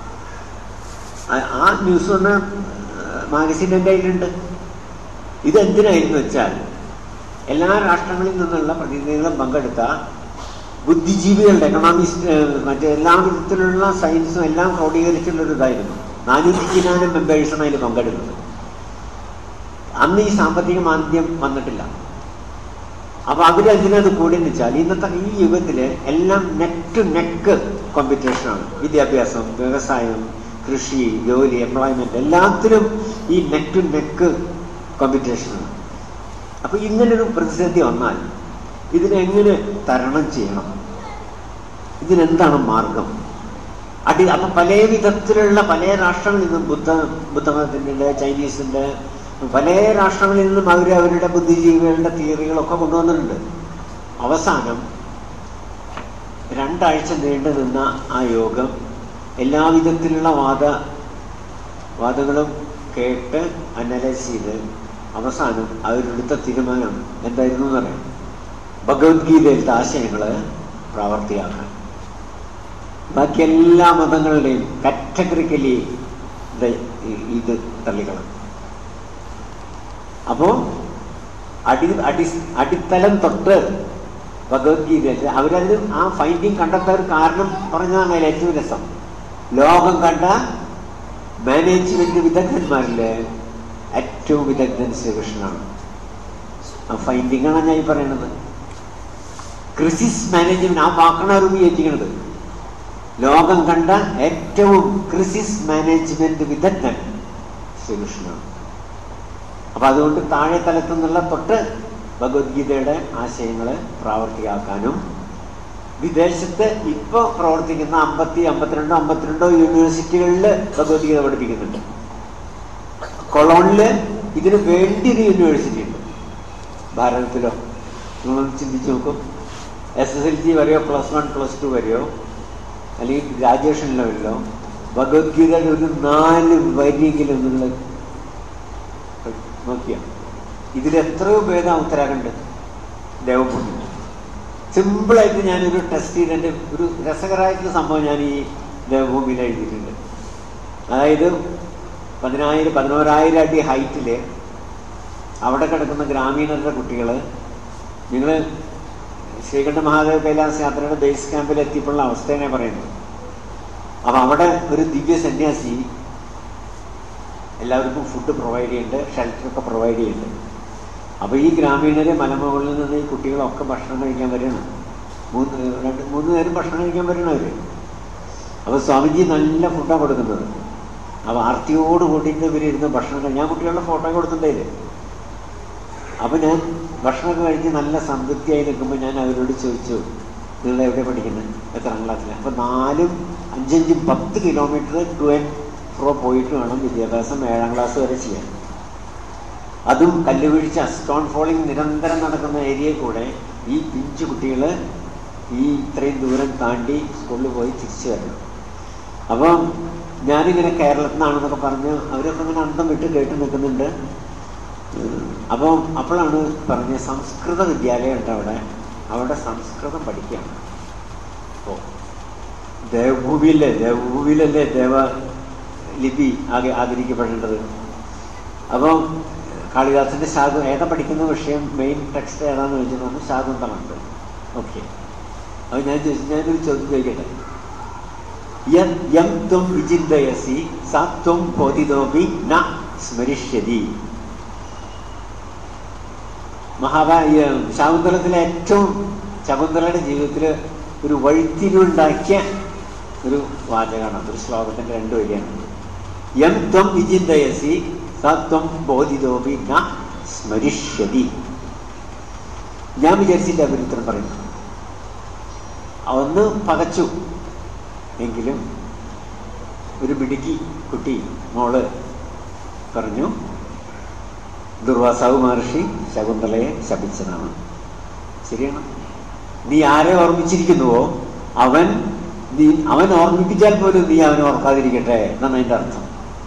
ആ- ആ ന്യൂസ് ഒന്ന് മാഗസിൻ എൻ്റെ കയ്യിലുണ്ട് ഇതെന്തിനായിരുന്നു വെച്ചാൽ എല്ലാ രാഷ്ട്രങ്ങളിൽ നിന്നുള്ള പ്രതിനിധികളും പങ്കെടുത്ത ബുദ്ധിജീവികളുടെ എക്കണോമിസ്റ്റ് മറ്റേ എല്ലാ വിധത്തിലുള്ള സയൻസും എല്ലാം ക്രോഡീകരിച്ചുള്ള ഒരു ഇതായിരുന്നു നാനൂറ്റി ചിനാനും മെമ്പേഴ്സാണ് അതിൽ പങ്കെടുക്കുന്നത് അന്ന് ഈ സാമ്പത്തിക മാന്ദ്യം വന്നിട്ടില്ല അപ്പൊ അവരെന്തിനത് കൂടിയെന്ന് വെച്ചാൽ ഇന്നത്തെ ഈ യുഗത്തില് എല്ലാം നെക്ക് ടു നെക്ക് കോമ്പറ്റീഷനാണ് വിദ്യാഭ്യാസം വ്യവസായം കൃഷി ജോലി എംപ്ലോയ്മെന്റ് എല്ലാത്തിലും ഈ നെക്ക് ടു നെക്ക് കോമ്പറ്റീഷനാണ് അപ്പൊ ഇങ്ങനൊരു പ്രതിസന്ധി വന്നാൽ ഇതിനെങ്ങനെ തരണം ചെയ്യണം ഇതിനെന്താണ് മാർഗം അടി അപ്പൊ പല വിധത്തിലുള്ള പല രാഷ്ട്രങ്ങളിൽ നിന്നും ബുദ്ധ ബുദ്ധമതത്തിന്റെ ചൈനീസിന്റെ പല രാഷ്ട്രങ്ങളിൽ നിന്നും അവർ അവരുടെ ബുദ്ധിജീവികളുടെ തിയറികളൊക്കെ കൊണ്ടുവന്നിട്ടുണ്ട് അവസാനം രണ്ടാഴ്ച നീണ്ടു നിന്ന ആ യോഗം എല്ലാവിധത്തിലുള്ള വാദ വാദങ്ങളും കേട്ട് അനലൈസ് ചെയ്ത് അവസാനം അവരെടുത്ത തീരുമാനം എന്തായിരുന്നു എന്നറിയാം ഭഗവത്ഗീതയിലത്തെ ആശയങ്ങള് പ്രാവർത്തിയാക്കാൻ ബാക്കി എല്ലാ മതങ്ങളുടെയും കാറ്റഗറിക്കലി ഇത് തള്ളിക്കളഞ്ഞു അപ്പോ അടി അടി അടിത്തലം തൊട്ട് ഭഗവത്ഗീതയിൽ അവരത് ആ ഫൈൻഡിങ് കണ്ടെത്താൻ ഒരു കാരണം പറഞ്ഞതാണ് അതിൽ ഏറ്റവും രസം ലോകം കണ്ട മാനേജ്മെന്റ് വിദഗ്ധന്മാരില് ഏറ്റവും വിദഗ്ധൻ ശ്രീകൃഷ്ണനാണ് ആ ഫൈൻഡിങ് ആണ് ഞാൻ ഈ പറയുന്നത് ക്രിസിസ് മാനേജ്മെന്റ് ആ വാക്കാണ് അവർ ഉപയോഗിക്കുന്നത് ലോകം കണ്ട ഏറ്റവും ക്രിസിസ് മാനേജ്മെന്റ് വിദഗ്ധൻ ശ്രീകൃഷ്ണനാണ് അപ്പൊ അതുകൊണ്ട് താഴെ തലത്തു നിന്നുള്ള തൊട്ട് ഭഗവത്ഗീതയുടെ ആശയങ്ങളെ പ്രാവർത്തികമാക്കാനും വിദേശത്ത് ഇപ്പൊ പ്രവർത്തിക്കുന്ന അമ്പത്തി അമ്പത്തിരണ്ടോ അമ്പത്തിരണ്ടോ യൂണിവേഴ്സിറ്റികളിൽ ഭഗവത്ഗീത പഠിപ്പിക്കുന്നുണ്ട് കൊളോണില് ഇതിന് വേണ്ടി ഒരു യൂണിവേഴ്സിറ്റി ഉണ്ട് ഭാരതത്തിലോ നിങ്ങളൊന്ന് ചിന്തിച്ചു നോക്കും എസ് എസ് എൽ സി വരെയോ പ്ലസ് വൺ പ്ലസ് ടു വരെയോ അല്ലെങ്കിൽ ഗ്രാജുവേഷൻ ലെവലിലോ ഭഗവത്ഗീതയുടെ ഒരു നാല് വരിയെങ്കിലും നിങ്ങൾ നോക്കിയ ഇതിൽ എത്രയോ ഭേദം ഉത്തരാഖണ്ഡ് ദേവഭൂമി സിമ്പിളായിട്ട് ഞാനൊരു ടെസ്റ്റ് ചെയ്തതിൻ്റെ ഒരു രസകരമായിട്ടുള്ള സംഭവം ഞാൻ ഈ ദേവഭൂമിയിൽ എഴുതിയിട്ടുണ്ട് അതായത് പതിനായിരം പതിനോരായിരം അടി ഹൈറ്റില് അവിടെ കിടക്കുന്ന ഗ്രാമീണരുടെ കുട്ടികൾ നിങ്ങൾ ശ്രീകണ്ഠ മഹാദേവ കൈലാസ് യാത്രയുടെ ബേസ് ക്യാമ്പിൽ എത്തിയപ്പോഴുള്ള അവസ്ഥയെ പറയുന്നത് അപ്പൊ അവിടെ ഒരു ദിവ്യ സന്യാസി എല്ലാവർക്കും ഫുഡ് പ്രൊവൈഡ് ചെയ്യുന്നുണ്ട് ഷെൽട്ടറൊക്കെ പ്രൊവൈഡ് ചെയ്യുന്നുണ്ട് അപ്പൊ ഈ ഗ്രാമീണരെ മലമുകളിൽ നിന്ന് ഈ കുട്ടികളൊക്കെ ഭക്ഷണം കഴിക്കാൻ വരികയാണ് മൂന്ന് രണ്ട് മൂന്ന് നേരം ഭക്ഷണം കഴിക്കാൻ വരണം അവര് അപ്പൊ സ്വാമിജി നല്ല ഫുഡാണ് കൊടുക്കുന്നത് അപ്പൊ ആർത്തിയോട് കൂട്ടിയിട്ട് ഇവരിരുന്ന് ഭക്ഷണം കഴി- ഞാൻ കുട്ടികളുടെ ഫോട്ടോ കൊടുത്തിട്ടേ അപ്പൊ ഞാൻ ഭക്ഷണമൊക്കെ കഴിച്ച് നല്ല സംതൃപ്തിയായി നിൽക്കുമ്പോൾ ഞാൻ അവരോട് ചോദിച്ചു നിങ്ങൾ എവിടെ പഠിക്കുന്നത് എത്രാം ക്ലാസ്സിൽ അപ്പൊ നാലും അഞ്ചഞ്ചും പത്ത് കിലോമീറ്റർ ടു ആൻഡ് ഫ്രോ പോയിട്ട് വേണം വിദ്യാഭ്യാസം ഏഴാം ക്ലാസ് വരെ ചെയ്യാൻ അതും കല്ലുവീഴ്ച സ്റ്റോൺ ഫോളിങ് നിരന്തരം നടക്കുന്ന ഏരിയയിൽ കൂടെ ഈ പിഞ്ചു കുട്ടികൾ ഈ ഇത്രയും ദൂരം താണ്ടി സ്കൂളിൽ പോയി തിരിച്ചു വരണം അപ്പം ഞാനിങ്ങനെ കേരളത്തിൽ നിന്നാണെന്നൊക്കെ പറഞ്ഞ് അവരൊക്കെ ഇങ്ങനെ അന്തം വിട്ട് കേട്ട് നിൽക്കുന്നുണ്ട് ഉം. അപ്പം അപ്പോഴാണ് പറഞ്ഞ സംസ്കൃത വിദ്യാലയം ഉണ്ട് അവിടെ അവിടെ സംസ്കൃതം പഠിക്കുകയാണ് ഓ ദേവഭൂമിയിലെ ദേവഭൂമിയിലല്ലേ ദേവ ലിപി ആകെ ആദരിക്കപ്പെടേണ്ടത് അപ്പം കാളിദാസന്റെ ശാഖ ഏതാ പഠിക്കുന്ന വിഷയം മെയിൻ ടെക്സ്റ്റ് ഏതാന്ന് ചോദിച്ചാൽ പറഞ്ഞു ശാകുന്തളമുണ്ട് ഓക്കെ അത് ഞാൻ ചോദിച്ചു ഞാനൊരു ചോദ്യം ചോദിക്കട്ടെ യം യം ത്വം വിചിന്തയസി സാ ത്വം ബോധിതോപി ന സ്മരിഷ്യതി മഹാഭാ ഈ ശാകുന്തളത്തിലെ ഏറ്റവും ശകുന്തളയുടെ ജീവിതത്തിൽ ഒരു വഴിത്തിരിവുണ്ടാക്കിയ ഒരു വാചകമാണ് ഒരു ശ്ലോകത്തിന്റെ രണ്ട് വരിയാണ് യം ത്വം വിചിന്തയസി സത്വം ബോധിതോപി ന സ്മരിഷ്യതി ഞാൻ വിചാരിച്ചില്ല അവർ ഉത്തരം പറയുന്നു ഒന്ന് പകച്ചു എങ്കിലും ഒരു മിടുക്കി കുട്ടി മോള് പറഞ്ഞു ദുർവാസാവ് മഹർഷി ശകുന്തളയെ ശപിച്ചതാണ് ശരിയാണ് നീ ആരെ ഓർമ്മിച്ചിരിക്കുന്നുവോ അവൻ നീ അവൻ ഓർമ്മിപ്പിച്ചാൽ പോലും നീ അവനെ ഓർക്കാതിരിക്കട്ടെ എന്നാണ് അതിൻ്റെ അർത്ഥം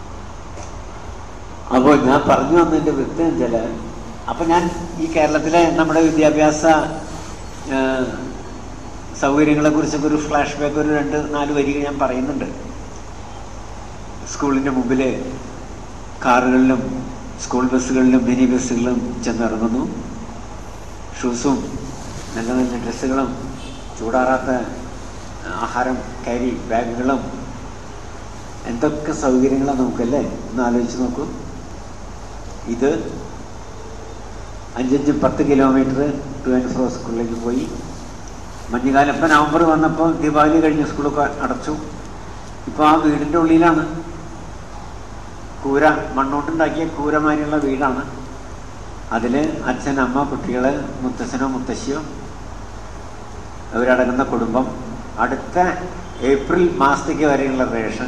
അപ്പോൾ ഞാൻ പറഞ്ഞു വന്നതിൻ്റെ വൃത്തം വെച്ചാൽ അപ്പം ഞാൻ ഈ കേരളത്തിലെ നമ്മുടെ വിദ്യാഭ്യാസ ആ, സൗകര്യങ്ങളെ കുറിച്ചൊക്കെ ഒരു ഫ്ലാഷ് ബാക്ക് ഒരു രണ്ട് നാല് വരിക ഞാൻ പറയുന്നുണ്ട് സ്കൂളിൻ്റെ മുമ്പിൽ കാറുകളിലും സ്കൂൾ ബസ്സുകളിലും മിനി ബസ്സുകളിലും ചെന്നിറങ്ങുന്നു ഷൂസും നല്ല നല്ല ഡ്രസ്സുകളും ചൂടാറാത്ത ആഹാരം കാരി ബാഗുകളും എന്തൊക്കെ സൗകര്യങ്ങളാണ് നമുക്കല്ലേ ഒന്ന് ആലോചിച്ച് നോക്കൂ ഇത് അഞ്ചഞ്ച് പത്ത് കിലോമീറ്റർ ടു ആൻഡ് ഫ്രോ സ്കൂളിലേക്ക് പോയി മഞ്ഞുകാലം ഇപ്പം നവംബർ വന്നപ്പോൾ ദീപാവലി കഴിഞ്ഞ് സ്കൂളൊക്കെ അടച്ചു ഇപ്പോൾ ആ വീടിൻ്റെ ഉള്ളിലാണ് കൂര മണ്ണോട്ടുണ്ടാക്കിയ കൂരമാരിയുള്ള വീടാണ് അതിൽ അച്ഛൻ അമ്മ കുട്ടികൾ മുത്തച്ഛനോ മുത്തശ്ശിയോ അവരടങ്ങുന്ന കുടുംബം അടുത്ത ഏപ്രിൽ മാസത്തേക്ക് വരെയുള്ള റേഷൻ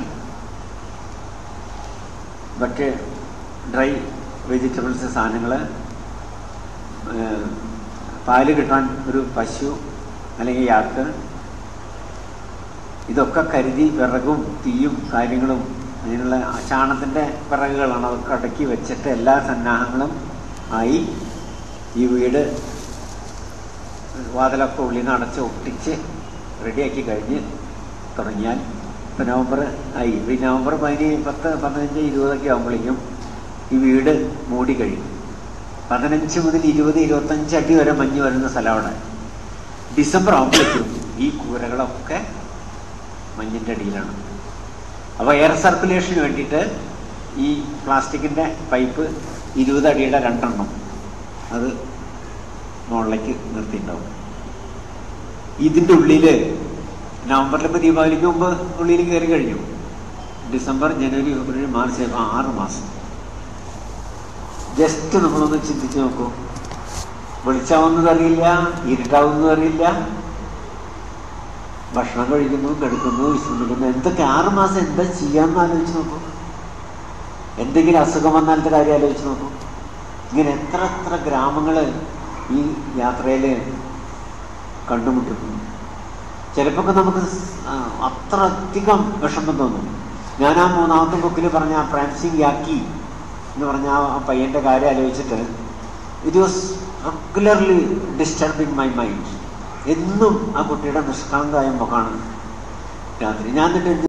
മറ്റ് ഡ്രൈ വെജിറ്റബിൾസ് സാധനങ്ങൾ പാല് കിട്ടാൻ ഒരു പശു അല്ലെങ്കിൽ യാക്ക് ഇതൊക്കെ കരുതി വിറകും തീയും കാര്യങ്ങളും അതിനുള്ള ചാണത്തിൻ്റെ വിറകുകളാണ് അതൊക്കെ അടക്കി വെച്ചിട്ട് എല്ലാ സന്നാഹങ്ങളും ആയി ഈ വീട് വാതിലൊക്കെ ഉള്ളിൽ നിന്ന് അടച്ച് ഒട്ടിച്ച് റെഡിയാക്കി കഴിഞ്ഞ് തുടങ്ങിയാൽ ഇപ്പം നവംബർ ആയി ഇപ്പം ഈ നവംബർ പതിനേഴ് പത്ത് പതിനഞ്ച് ഇരുപതൊക്കെ ആകുമ്പോഴേക്കും ഈ വീട് മൂടി കഴിയും പതിനഞ്ച് മുതൽ ഇരുപത് ഇരുപത്തഞ്ച് അടി വരെ മഞ്ഞ് വരുന്ന സ്ഥലം അവിടെ ഡിസംബർ ആകുമ്പോഴേക്കും ഈ കൂരകളൊക്കെ മഞ്ഞിൻ്റെ അടിയിലാണ് അപ്പോൾ എയർ സർക്കുലേഷന് വേണ്ടിയിട്ട് ഈ പ്ലാസ്റ്റിക്കിൻ്റെ പൈപ്പ് ഇരുപത് അടിയുടെ രണ്ടെണ്ണം അത് മുകളിലേക്ക് നിർത്തിയിട്ടുണ്ടാവും ഇതിൻ്റെ ഉള്ളിൽ നവംബറിൽ ഇപ്പോൾ ദീപാവലിക്ക് മുമ്പ് ഉള്ളിൽ കയറി കഴിഞ്ഞു ഡിസംബർ ജനുവരി ഫെബ്രുവരി മാർച്ച് ഏപ്രിൽ ആറ് മാസം ജസ്റ്റ് നമ്മളൊന്ന് ചിന്തിച്ച് നോക്കൂ വെളിച്ചാവുന്നത് അറിയില്ല ഇരുട്ടാവുന്നത് അറിയില്ല ഭക്ഷണം കഴിക്കുന്നു കിടക്കുന്നു വിശ്രമിക്കുന്നു എന്തൊക്കെ ആറ് മാസം എന്താ ചെയ്യാമെന്ന് ആലോചിച്ച് നോക്കൂ എന്തെങ്കിലും അസുഖം വന്നാലത്തെ കാര്യം ആലോചിച്ച് നോക്കൂ ഇങ്ങനെ എത്ര എത്ര ഗ്രാമങ്ങൾ ഈ യാത്രയിൽ കണ്ടുമുട്ടുന്നു ചിലപ്പോൾ നമുക്ക് ആ, അത്ര അധികം വിഷമം തോന്നും ഞാൻ ആ മൂന്നാമത്തെ ബുക്കിൽ പറഞ്ഞ ആ പ്രാൻസിങ് യാക്കി എന്ന് പറഞ്ഞ ആ ആ പയ്യൻ്റെ കാര്യം ആലോചിച്ചിട്ട് it was regularly disturbing my mind എന്നും ആ കുട്ടിയുടെ നിഷ്കളങ്കമായ മുഖമാണ് രാത്രി ഞാൻ എന്നിട്ട്